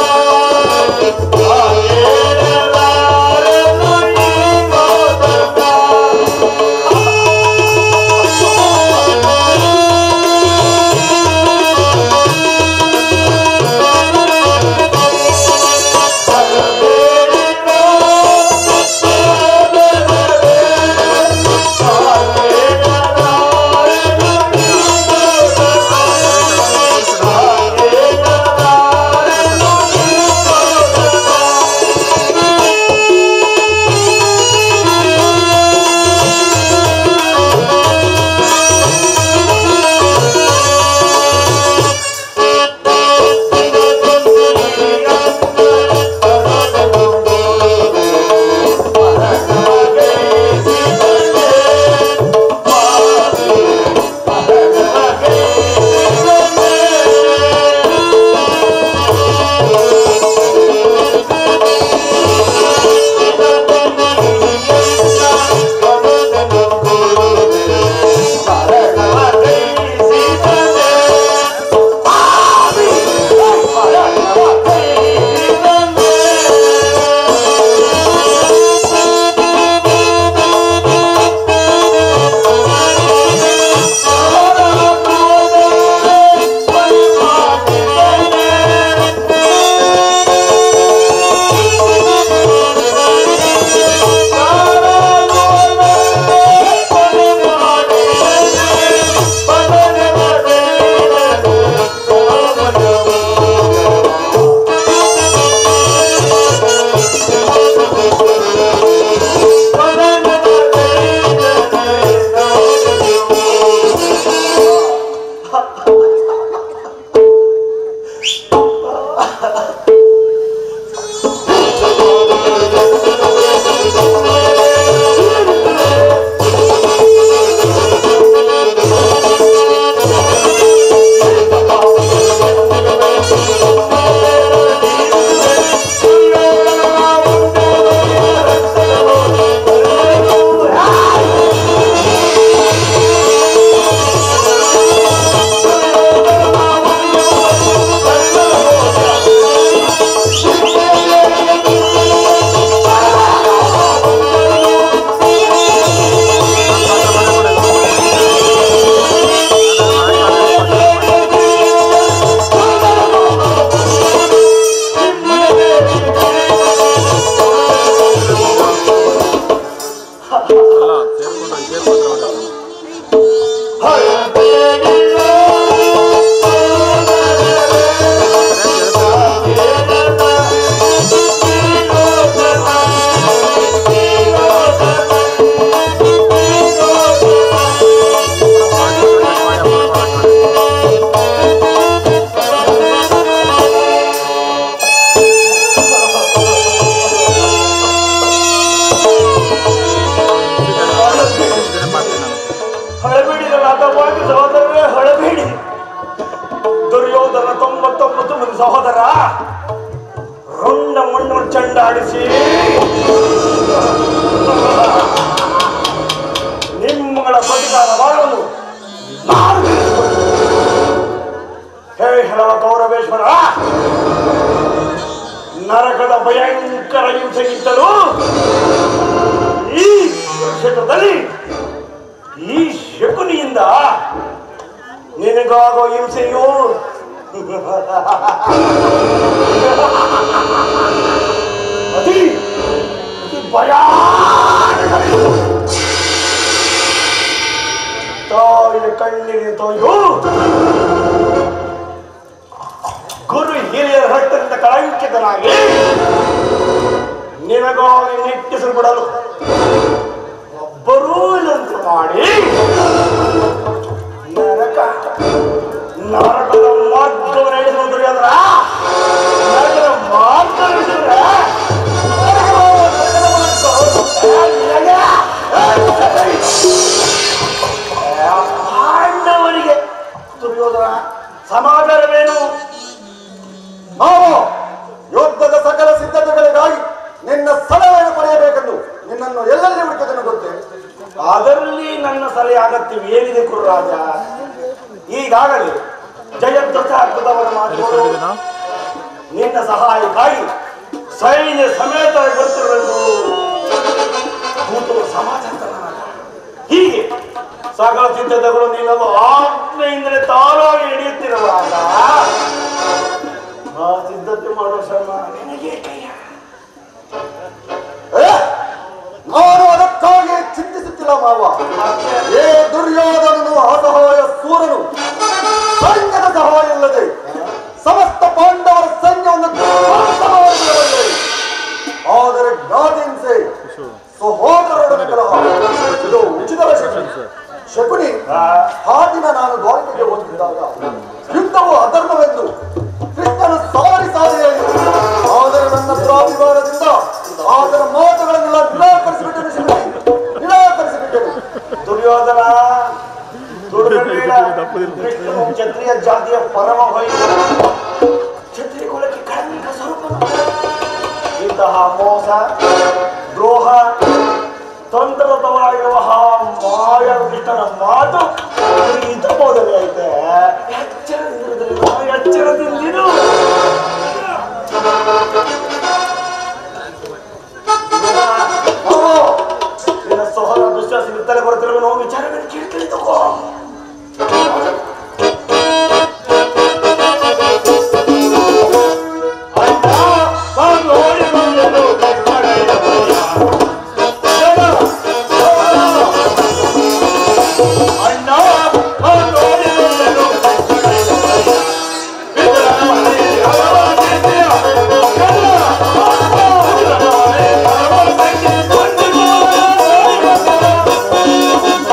ಆ ಸಹೋದರ ರುಂಡ ಮಣ್ಣು ಚಂಡಾಡಿಸಿ ನಿಮ್ಮಗಳ ಪ್ರತಿಕಾರ ಮಾಡಲು ನಾನು ತಿಳಿಸಿಕೊಡುತ್ತೇನೆ. ಹೇ ಹೇಳವ ಗೌರವೇಶ್ವರ ನರಕದ ಭಯಂಕರ ಹಿಂಸೆಗಿಂತಲೂ ಈ ಕ್ಷೇತ್ರದಲ್ಲಿ ಈ ಶಕುನಿಯಿಂದ ನಿನಗಾಗೋ ಹಿಂಸೆಯು ಅತಿ ಅತಿ ಭಯಾನಕವೆಂದು ತಾಯಿಯ ಕಣ್ಣಿಗೆ ತೊಯ್ದು ಗುರು ಹಿರಿಯರ ರಕ್ತದಿಂದ ಕಳಂಕಿತನಾಗಿ ನಿನಗಾಗಿ ನಿಟ್ಟಿಸಲ್ಪಡಲು ಒಬ್ಬರೂ ಇಲ್ಲಂತೆ ಮಾಡಿ ನರಕ ನರಕದ ಮಾರ್ಗವನ್ನು ನಡೆಸುವುದು ದುರ್ಯೋಧನ ನರಕದ ಮಾರ್ಗ ನಡೆಸಿದ್ರೆ ನರಕದ ಮಾರ್ಗ ಪಾಂಡವರಿಗೆ ದುರ್ಯೋಧನ ಸಮಾಚಾರವೇನು ನಾವು ಯುದ್ಧದ ಸಕಲ ಸಿದ್ಧತೆಗಳಿಗಾಗಿ ನಿನ್ನ ಸಲಹೆಯನ್ನು ಪಡೆಯಬೇಕೆಂದು ನಿನ್ನನ್ನು ಎಲ್ಲೆಲ್ಲಿ ಹುಡುಕಿದನು ಗೊತ್ತೇ ಅದರಲ್ಲಿ ನನ್ನ ಸಲಹೆ ಅಗತ್ಯ ಏನಿದೆ ಕುರುರಾಜ ಈಗಾಗಲೇ ಜಯಧ್ವಜ ಅದ್ಭುತವರ ಮಾತುಗಳು ನಿನ್ನ ಸಹಾಯಕ್ಕಾಗಿ ಸೈನ್ಯ ಸಮೇತ ಬರ್ತಿರುವೆಂದು ಭೂತರು ಸಮಾಚಾರ ನನಗೆ. ಹೀಗೆ ಸಕಲ ಸಿದ್ಧತೆಗಳು ನಿನ್ನನ್ನು ಆಜ್ಞೆಯಿಂದಲೇ ತಾನಾಗಿ ಹಿಡಿಯುತ್ತಿರುವಾಗ ಆ ಸಿದ್ಧತೆ ಮಾಡೋ ಶ್ರಮ ನಿನಗೆ ಕೈಯ ಏ, ನಾನು ಅದಕ್ಕಾಗಿ ಚಿಂತಿಸುತ್ತಿಲ್ಲ ಮಾವ ಏ ದುರ್ಯೋಧನನು ಅಸಹಾಯ ಸೂರನು ಸೈನ್ಯದ ಸಹಾಯ ಇಲ್ಲದೆ ಸಮಸ್ತ ಪಾಂಡವರ ಸೈನ್ಯವನ್ನು ಧ್ವಂಸ ಮಾಡಿಬಿಡಬಲ್ಲೆ. ಆದರೆ ಜ್ಞಾತಿಹಿಂಸೆ ಸಹೋದರರೊಡನೆ ಕಲಹ ಇದು ಉಚಿತವೇ ಶಕುನಿ ಶಕುನಿ ಆ ದಿನ ನಾನು ದ್ವಾರಕೆಗೆ ಹೋಗುತ್ತಿದ್ದಾಗ ಯುದ್ಧವು ಅಧರ್ಮವೆಂದು ಕೃಷ್ಣನು ಸಾರಿ ಸಾರಿ ಹೇಳಿದನು. ಆದರೆ ನನ್ನ ದುರಾಭಿಮಾನದಿಂದ ಆತನ ಮಾತುಗಳನ್ನೆಲ್ಲ ನಿರಾಕರಿಸಿಬಿಟ್ಟನು ಶಕುನಿ ನಿರಾಕರಿಸಿಬಿಟ್ಟನು ದುರ್ಯೋಧನ ದುರ್ಗಬೇಡ. ಕೃಷ್ಣನು ಕ್ಷತ್ರಿಯ ಜಾತಿಯ ಪರಮ ವೈದ್ಯ ಕ್ಷತ್ರಿಯ ಕುಲಕ್ಕೆ ಕಳಂಕ ಸ್ವರೂಪ ಇಂತಹ ಮೋಸ ದ್ರೋಹ ತಂತ್ರತವಾಗಿರುವ ಆ ಮಾಯ ಕೃಷ್ಣನ ಮಾತು ಇದು ಮೊದಲೇ ಐತೆ ಎಚ್ಚರದಿಂದಿರುವುದರಿಂದ ಎಚ್ಚರದಿಂದಿರು ಓ, ನಿನ್ನ ಸಹೋದರ ದುಶ್ಯಾಸ ಬಿತ್ತಲೆ ಬರುತ್ತಿರುವ ನಾವು ವಿಚಾರಗಳನ್ನು ಕೇಳ್ತೀನಿ ತಗೋ ಅಣ್ಣ, ನಾನು ಓಡಿ ಬಂದೆನು ಕಟ್ಟಳೆಯ ಭಯ. ಜನ, ಅಣ್ಣ, ನಾನು ಓಡಿ ಬಂದೆನು ಕಟ್ಟಳೆಯ ಭಯ. ಬಿದ್ದರ ಮನೆಯಲ್ಲಿ ಹಲವ ಪ್ರೀತಿಯ ಜನ, ಬಿದ್ದರ ಮನೆಯಲ್ಲಿ ಹಲವ ಪ್ರೀತಿಯ ಕೊಂಡಿರುವ ನೋಡಿ ಬಂದೆನು.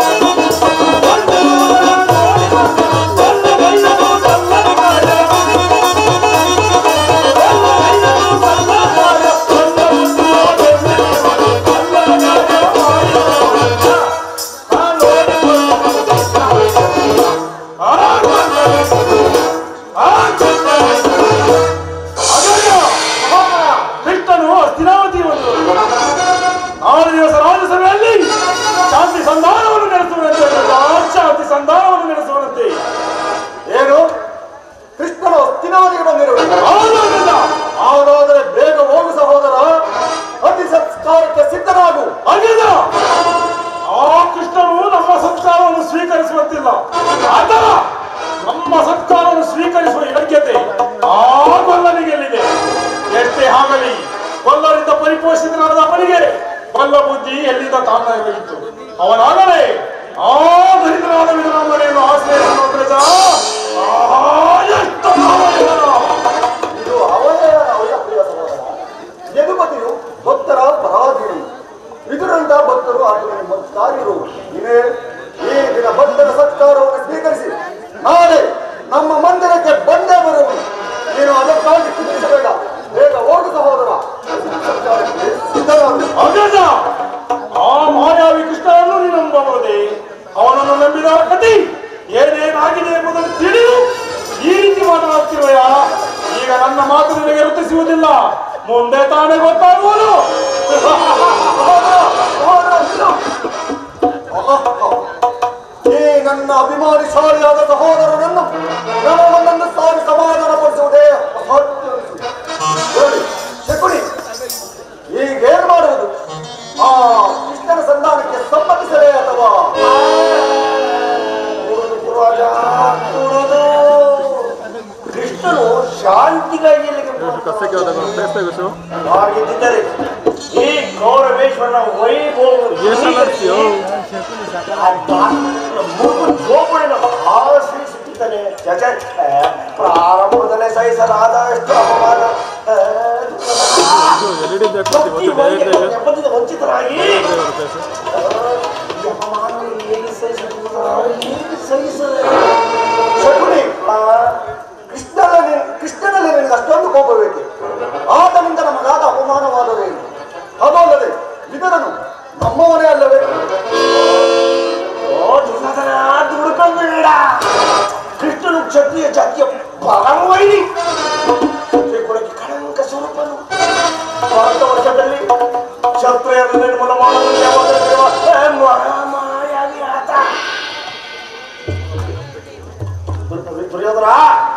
ಕೃಷ್ಣನು ಹಸ್ತಿನಾವತಿ ಒಂದು ಆರು ದಿವಸ ರಾಜಸಭೆಯಲ್ಲಿ ಶಾಂತಿ ಸಂಧಾನವನ್ನು ನಡೆಸುವಂತೆ ಶಾಂತಿ ಸಂಧಾನವನ್ನು ನಡೆಸುವಂತೆ ಏನು ಕೃಷ್ಣನು ಹಸ್ತಿನಾವತಿಗೆ ಬಂದಿರುವುದು ಆಗೋದಿಲ್ಲ ಹಾಗಾದರೆ ಬೇಗ ಹೋಗು ಸಹೋದರ ಅತಿ ಸಂಸ್ಕಾರಕ್ಕೆ ಸಿದ್ಧನಾಗು ಆಗಿಲ್ಲ ಆ ಕೃಷ್ಣನು ನಮ್ಮ ಸಂಸ್ಕಾರವನ್ನು ಸ್ವೀಕರಿಸುವಂತಿಲ್ಲ ಅಥವಾ ನಮ್ಮ ಸಂಸ್ಕಾರವನ್ನು ಸ್ವೀಕರಿಸುವ ಯೋಗ್ಯತೆ ಆ ಕೊಲ್ಲನಿಗೆ ಎಲ್ಲಿದೆ ಎಷ್ಟೇ ಆಗಲಿ ಕೊಲ್ಲರಿಂದ ಪರಿಪೋಷಿತನಾದ ಅವನಿಗೆ ಕೊಲ್ಲ ಬುದ್ಧಿ ಎಲ್ಲಿಂದ ಕಾರಣವಾಗಿತ್ತು ಅವನಾಗಲೇ ಆ ದರಿದ್ರನಾದ ವಿಧಾನವನ್ನು ಆಶ್ರಯಿಸುವ ಪ್ರಜ ಎಷ್ಟು ಭಾವನೆಗಳು. ಇದು ಅವನೇ ಅವರ ಪ್ರಿಯ ಸಹೋದರ ಯದುಪತಿಯು ಭಕ್ತರ ಪರಾಧೀನನು ಇದರಂತ ಭಕ್ತರು ಆತನ ಭಕ್ತಾರಿರು ನೀನೇ ಈ ದಿನ ಭಕ್ತರ ಸತ್ಕಾರವನ್ನು ಸ್ವೀಕರಿಸಿ ನಾಳೆ ನಮ್ಮ ಮಂದಿರಕ್ಕೆ ಬಂದೇ ಬರುವನು ನೀನು ಅದಕ್ಕಾಗಿ ಚಿಂತಿಸಬೇಡ ಬೇಗ ಹೋಗು ಸಹೋದರ ಸತ್ಕಾರಕ್ಕೆ ಸಿದ್ಧನಾಗು ಅಗ್ರಜ ಆ ಮಾಯಾವಿ ಕೃಷ್ಣನನ್ನು ನೀನು ನಂಬಬಹುದೇ ಅವನನ್ನು ನಂಬಿದ ಕತಿ ಏನೇನಾಗಿದೆ ಎಂಬುದನ್ನು ತಿಳಿದು ಈ ರೀತಿ ಮಾತನಾಡ್ತಿರುವೆಯ ಈಗ ನನ್ನ ಮಾತು ನಿನಗೆ ವೃತ್ತಿಸುವುದಿಲ್ಲ ಮುಂದೆ ತಾನೇ ಗೊತ್ತಾಗುವುದು ಈ ನನ್ನ ಅಭಿಮಾನಿಶಾಲಿಯಾದ ಸಹೋದರನನ್ನು ನನ್ನನ್ನು ಸಾರಿ ಸಮಾಧಾನ ಪಡಿಸುವುದೇ ಅಸಾಧ್ಯ ಅನಿಸುತ್ತದೆ. ಹೇಳಿ, ಶಕುನಿ ಈಗೇನು ಮಾಡುವುದು ಆ ಕೃಷ್ಣನ ಸಂಧಾನಕ್ಕೆ ಸಮ್ಮತಿಸಲೇ ಅಥವಾ ಕೂಡುದು ಪುರಾಜ, ಕೂಡುದು. ಕೃಷ್ಣನು ಶಾಂತಿಗಾಗಿ ಇಲ್ಲಿಗೆ ಕಷ್ಟಕ್ಕೆ ಹೋದಾಗ ಪ್ಲೇಸ್ ತೆಗಿಸು ಹಾಗಿದ್ದರೆ ಈ ಗೌರವೇಶ್ವರನ ವೈಭವ ಎಷ್ಟು ಮಾಡ್ತೀಯೋ ಜೋಪಡಿನ ಆಶ್ರಯಿಸುತ್ತಿದ್ದಾನೆ ಜಗ ಪ್ರಾರಂಭದಲ್ಲೇ ಸಹಿಸಲಾದ ಎಷ್ಟು ಅಪಮಾನ ಆ, ಎಲ್ ಇಡಿ ಬೇಕು ಭಕ್ತಿ ಇವತ್ತು ವೈದ್ಯರು ಡೈರೆಕ್ಟ್ ನೆಪದಿಂದ ವಂಚಿತರಾಗಿ ಪ್ಲೇಸ್ ಈ ಅಪಮಾನವನ್ನು ಹೇಗೆ ಸಹಿಸುವುದು ಹೇಗೆ ಸಹಿಸಲೇ ಶಕುನಿ ಕೃಷ್ಣನಲ್ಲಿ ಕೃಷ್ಣನಲ್ಲಿ ನಿನಗೆ ಅಷ್ಟೊಂದು ಕೋಪ ಬೇಕೆ ಆತನಿಂದ ನಮಗಾದ ಅಪಮಾನವಾದವೇನು ಅದು ಅಲ್ಲದೆ ಇದರನು ನಮ್ಮವನೇ ಅಲ್ಲವೇ ಓ ದುರ್ಯೋಧನ ದುಡ್ಕೊಂಬೇಡ ಕೃಷ್ಣನು ಕ್ಷತ್ರಿಯ ಜಾತಿಯ ಪರಮವೈರಿ ಕ್ಷತ್ರಿಯ ಕುಲಕ್ಕೆ ಕಳಂಕ ಸ್ವರೂಪನು ಭಾರತ ವರ್ಷದಲ್ಲಿ ಕ್ಷತ್ರಿಯರ ನಿರ್ಮೂಲ ಮಾಡಲು ಯಾವಾಗಲೂ ಮಹಾಮಾಯಾಗಿ ಆತ ದುರ್- ದುರ್ಯೋಧನ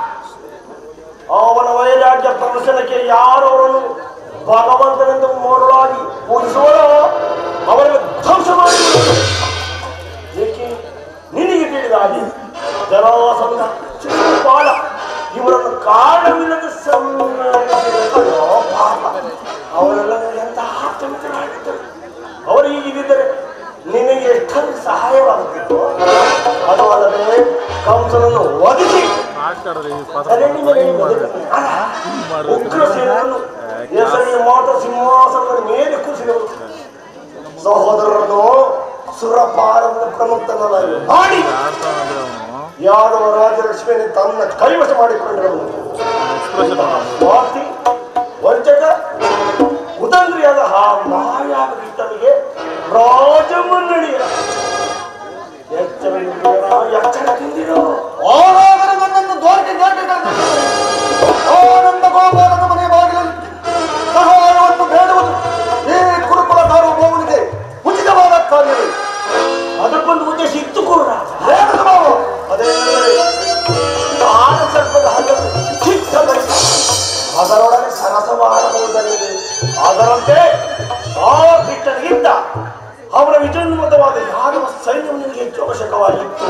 ಅವನ ವೈರಾಗ್ಯ ಪ್ರದರ್ಶನಕ್ಕೆ ಯಾರು ಅವರನ್ನು ಭಗವಂತನೆಂದು ಮರುಳಾಗಿ ಪೂಜಿಸುವರೋ ಅವರನ್ನು ಧ್ವಂಸ ಮಾಡಿ ಏಕೆ ನಿನಗೆ ತಿಳಿದ ಹಾಗೆ ಜರಾಸಂಧ ಶಿಶುಪಾಲ ಇವರನ್ನು ಕಾರಣವಿಲ್ಲದ ಸಂಹರಿಸಿದರೋ ಪಾಪ ಅವರೆಲ್ಲ ಎಂತಹ ಆತ್ಮಮಿತರಾಗಿದ್ದರು ಅವರು ಹೀಗಿದ್ದರೆ ನಿನಗೆ ಎಷ್ಟೊಂದು ಸಹಾಯವಾಗುತ್ತಿತ್ತು ಅದು ಅಲ್ಲದೆ ಕಂಸನನ್ನು ಒದಿಸಿ ಆಗ್ತಾಡ್ರಿ ಈ ಪದ ತಲೆಯಲ್ಲಿ ಮೇಲೆ ಹಿಂಗ್ ಮಾಡ್ಬೇಕು ಅಲ್ಲ, ಉಗ್ರಸೇನನ್ನು ಹೆಸರಿನ ಮಾತ ಸಿಂಹಾಸನದ ಮೇಲೆ ಕೂರಿಸಿದವರು ಸಹೋದರರನ್ನು ಸುರಪಾರದ ಪ್ರಮುಖನಾಗಿ ಮಾಡಿ ಆಡ್ತಾ ಅಂದ್ರೆ ಅವನು ಯಾದವ ರಾಜಲಕ್ಷ್ಮಿಯನ್ನು ತನ್ನ ಕೈವಶ ಮಾಡಿಕೊಂಡಿರಲು ಎಕ್ಸ್ಪ್ರೆಷನ್ ಸ್ವಾರ್ಥಿ ವಂಚಕ ಉದಂದ್ರಿಯಾದ ಆ ಮಾಯಾದ ಕೃಷ್ಣನಿಗೆ ರಾಜಮನ್ನಣಿಯ ಎಚ್ಚರವಿದ್ದೀರ ಎಚ್ಚರದಿಂದಿರೋ ಆರಾಧನೆ ನನ್ನನ್ನು ದ್ವಾರಕೆ ದ್ವಾರಕೆ ಕರೆದೊಯ್ಯುತ್ತದೆ. ಆನಂದ ಗೋಪಾಲನ ಮನೆ ಬಾಗಿಲಲ್ಲಿ ಸಹಾಯವನ್ನು ಬೇಡುವುದು ಈ ಕುರುಕುಲ ಸಾರ್ವಭೌಮನಿಗೆ ಉಚಿತವಾದ ಕಾರ್ಯವೇ ಅದಕ್ಕೊಂದು ಉದ್ದೇಶ ಇತ್ತು ಕೂಡ ಏನು ನಾವು ಅದೇನೆಂದರೆ ಆನ ಸರ್ಪದ ಹಲ್ಲನ್ನು ಕಿತ್ತಬೇಕು ಅದರೊಳಗೆ ಸರಸವಾಡಬಹುದಲ್ಲದೆ ಅದರಂತೆ ಆ ಕೃಷ್ಣನಿಗಿಂತ ಅವನ ವಿಜೃಂಭವಾದ ಯಾದವ ಸೈನ್ಯವು ನಿನಗೆ ಹೆಚ್ಚು ಅವಶ್ಯಕವಾಗಿತ್ತು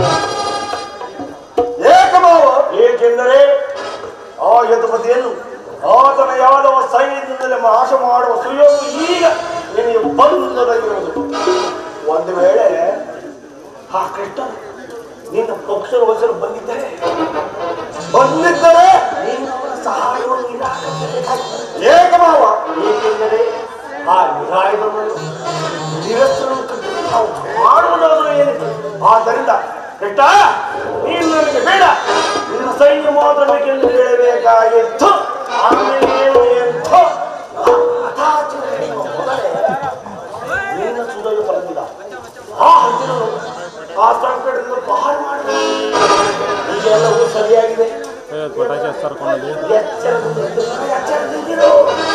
ಏಕಮಾವ ಏಕೆಂದರೆ ಆ ಯದುಪತಿಯನ್ನು ಆತನ ಯಾದವ ಸೈನ್ಯದಿಂದಲೇ ನಾಶ ಮಾಡುವ ಸುಯೋಗ ಈಗ ನಿನಗೆ ಬಂದೊದಗಿರುವುದು ಒಂದು ವೇಳೆ ಆ ಕೃಷ್ಣ ನಿನ್ನ ಪಕ್ಷದ ವಸಲು ಬಂದಿದ್ದರೆ ಬಂದಿದ್ದರೆ ನೀನು ಅವನ ಸಹಾಯವನ್ನು ನಿರಾಕರಿಸಬೇಕಾಗಿತ್ತು ಏಕಮಾವ ಏಕೆಂದರೆ ಆ ನಿರಾಯುಧವನ್ನು ನಿರಸ್ತ್ರವನ್ನು ಕಟ್ಟಿ ನಾವು ಮಾಡುವುದಾದರೂ ಏನಿದೆ ಆದ್ದರಿಂದ ಕೃಷ್ಣ ನೀನು ನನಗೆ ಬೇಡ ನಿನ್ನ ಸೈನ್ಯ ಮಾತ್ರ ಬೇಕೆಂದು ಹೇಳಬೇಕಾಗಿತ್ತು ಆಮೇಲೆ ಏನು ಎಂತೋ ಆ ಹಠಾಚರಣೆ ನಡೆಯುವ ಮೊದಲೇ ನಿನ್ನ ಸುಧಲು ಬಂದಿಲ್ಲ ಆ ಹಂದಿರು ಆ ಸಂಕಟದಿಂದ ಬಹಳ ಮಾಡಿದ ಈಗೆಲ್ಲವೂ ಸರಿಯಾಗಿದೆ ಪಟಾಕಿ ಹಚ್ತಾರ್ಕೊಂಡಿ ಎಚ್ಚರದಿಂದ ಎಚ್ಚರದಿಂದಿರು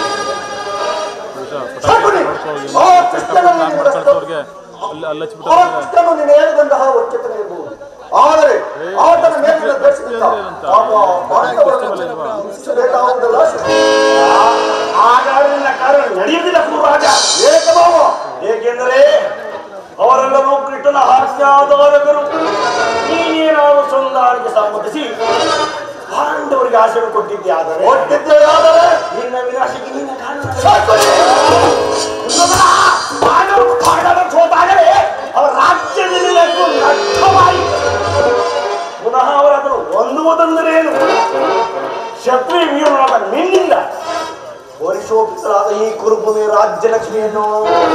ಶಕುನಿ ಆ ಕೃಷ್ಣನಲ್ಲಿ ನಿನಗೆ ಕಳ್ಸೋರ್ಗೆ ಅಲ್ಲಿ ಅಲ್ಲಿ ಹಚ್ಬಿಟ್ಟು ಆ ಕೃಷ್ಣನು ನೀನು ಹೇಳಿದಂತಹ ವಂಚಕನೇ ಇರಬಹುದು ಆದರೆ ಆತನ ಮೇಲಿನ ದ್ವೇಷದಿಂದ ಪಾಪ ಪಾಂಡವರನ್ನು ಹಿಂಸಿಸಬೇಕಾಗುವುದಲ್ಲ ಶಕುನಿ. ಆಗಾಡಿನ ಕಾರಣ ನಡೆಯುವುದಿಲ್ಲ ಕುರುರಾಜ ಏಕಮಾವ ಏಕೆಂದರೆ ಅವರೆಲ್ಲರೂ ಕೃಷ್ಣನ ಹಾಸ್ಯಾಧಾರಕರು ನೀನೇನಾದರೂ ಸಂಧಾನಕ್ಕೆ ಸಮ್ಮತಿಸಿ ಪಾಂಡವರಿಗೆ ಆಶಯ ಕೊಟ್ಟಿದ್ದೆ ಆದರೆ ಕೊಟ್ಟಿದ್ದೆ ಆದರೆ ನಿನ್ನ ವಿನಾಶಕ್ಕೆ ನಿನ್ನ ಕಾರಣ ಶಕುನಿ ಪಾಂಡವರು ಪಾಂಡವ ಸೋತಾಗಲೇ ಅವರ ರಾಜ್ಯದಲ್ಲಿ ನಕ್ಕು ನಷ್ಟವಾಯಿತು ಪುನಃ ಅವರನ್ನು ಹೊಂದುವುದೆಂದರೇನು ಕ್ಷತ್ರಿಯ ವೀರನಾದ ನಿನ್ನಿಂದ ವರ್ಷೋಪಿತರಾದ ಈ ಕುರುಭೂಮಿ ರಾಜ್ಯಲಕ್ಷ್ಮಿಯನ್ನು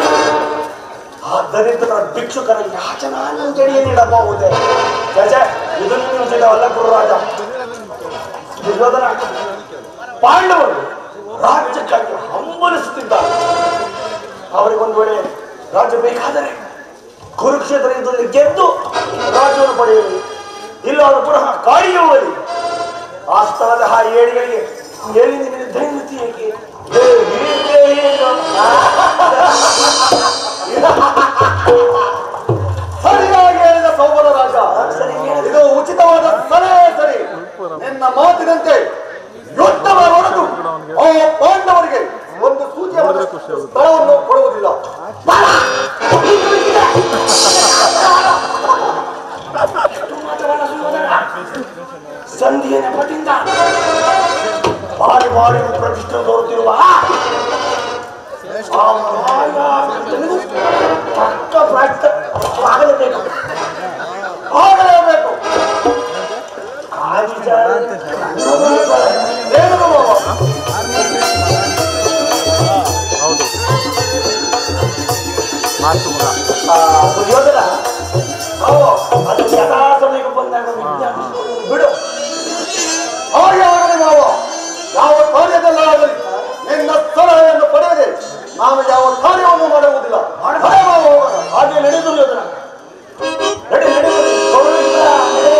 ಆ ದರಿದ್ರ ಭಿಕ್ಷುಕರ ಯಾಚನಾಂಜಲಿಯ ನೀಡಬಹುದೇ ಜಜ ಇದನ್ನು ನೀವು ಸಿಗವಲ್ಲ ಗುರುರಾಜ ದುರ್ಯೋಧನ ಪಾಂಡವರು ರಾಜ್ಯಕ್ಕಾಗಿ ಹಂಬಲಿಸುತ್ತಿದ್ದಾರೆ ಅವರಿಗೊಂದು ವೇಳೆ ರಾಜ್ಯ ಬೇಕಾದರೆ ಕುರುಕ್ಷೇತ್ರ ಯುದ್ಧದಲ್ಲಿ ಗೆದ್ದು ರಾಜ್ಯವನ್ನು ಪಡೆಯಲಿ ಇಲ್ಲಾದರೂ ಪುನಃ ಕಾಡಿಗೆ ಹೋಗಲಿ ಆ ಸ್ಥಳದ ಆ ಏಡಿಗಳಿಗೆ ಹೇಳಿ ನಿನಗೆ ದೈವತಿ ಏಕೆ ಏ, ಹೀಗೆ ಏನು? ಸರಿಯಾಗಿ ಹೇಳಿದ ಸೌಬರ ರಾಜ ಸರಿ ಹೇಳಿದೆ. ಇದು ಉಚಿತವಾದ ಸಲಹೆ ಸರಿ ನಿನ್ನ ಮಾತಿನಂತೆ ಯುದ್ಧವ ಹೊರತು ಆ ಪಾಂಡವರಿಗೆ ಒಂದು ಸೂಚಿಯಾದ ಸ್ಥಳವನ್ನು ಕೊಡುವುದಿಲ್ಲ ಸಂಧಿಯ ನೆಪದಿಂದ ಬಾರಿ ಬಾರಿ ಪ್ರತಿಷ್ಠೆ ತೋರುತ್ತಿರುವ ಆ ಮಹಾರಾಜನಿಗೂ ತಕ್ಕ ಪ್ರಾಪ್ತ ಆಗಲೇಬೇಕು ಆಗಲೇಬೇಕು ಕಾಲಿಜಾರ ಏನು ಮಾವ? ಹೌದು ಮಾತು ಮಗ ದುರ್ಯೋಧನ ಅವು ಅದು ಯಥಾ ಸಮಯಕ್ಕೆ ಬಂದಾಗ ವಿಜ್ಞಾನ ಬಿಡು ಹಾಗೆ ಆಗಲಿ ಮಾವ ಯಾವ ಕಾರ್ಯದಲ್ಲಾಗಲಿ ನಿನ್ನ ಸಲಹೆಯನ್ನು ಪಡೆಯದೆ ನಾನು ಯಾವ ಕಾರ್ಯವನ್ನು ಮಾಡುವುದಿಲ್ಲ ಹಳೆ ಮಾವ ಹೋಗೋಣ. ಹಾಗೆ ನಡೆ ದುರ್ಯೋಧನ ನಡೆ ನಡೆ ಗೌರವಿಂದ ನಡೆ.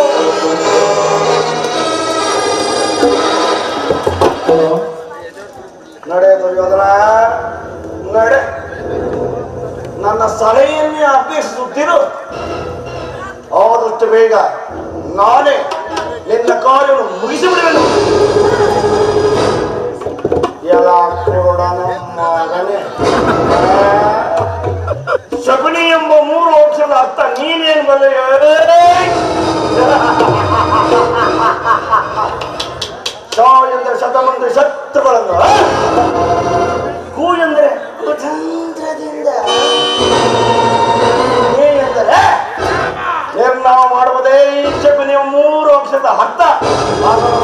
ನಡೆ ದುರ್ಯೋಧನ ನಡೆ ನನ್ನ ಸಲಹೆಯನ್ನೇ ಅಭ್ಯಸಿಸುತ್ತಿರು ಆದಷ್ಟು ಬೇಗ ನಾನೇ ನಿನ್ನ ಕಾರ್ಯವನ್ನು ಮುಗಿಸಿಬಿಡುವೆನು ಎಲ್ಲ ಕೊಡೋಣ ಮಗನೇ ಶಕುನಿ ಎಂಬ ಮೂರು ಅಕ್ಷರದ ಅರ್ಥ ನೀನೇನು ಬಲ್ಲೆಯೋ ಶ ಎಂದರೆ ಶತಮಂತ್ರ ಶತ್ರುಗಳನ್ನು ಆ? ಕು ಎಂದರೆ ಕುತಂತ್ರದಿಂದ ಏ ಎಂದರೆ ನಿರ್ಣಯ ಮಾಡುವುದೇ ಈ ಶಕುನಿಯ ಮೂರು ಅಕ್ಷರದ ಅರ್ಥ ಅದನ್ನು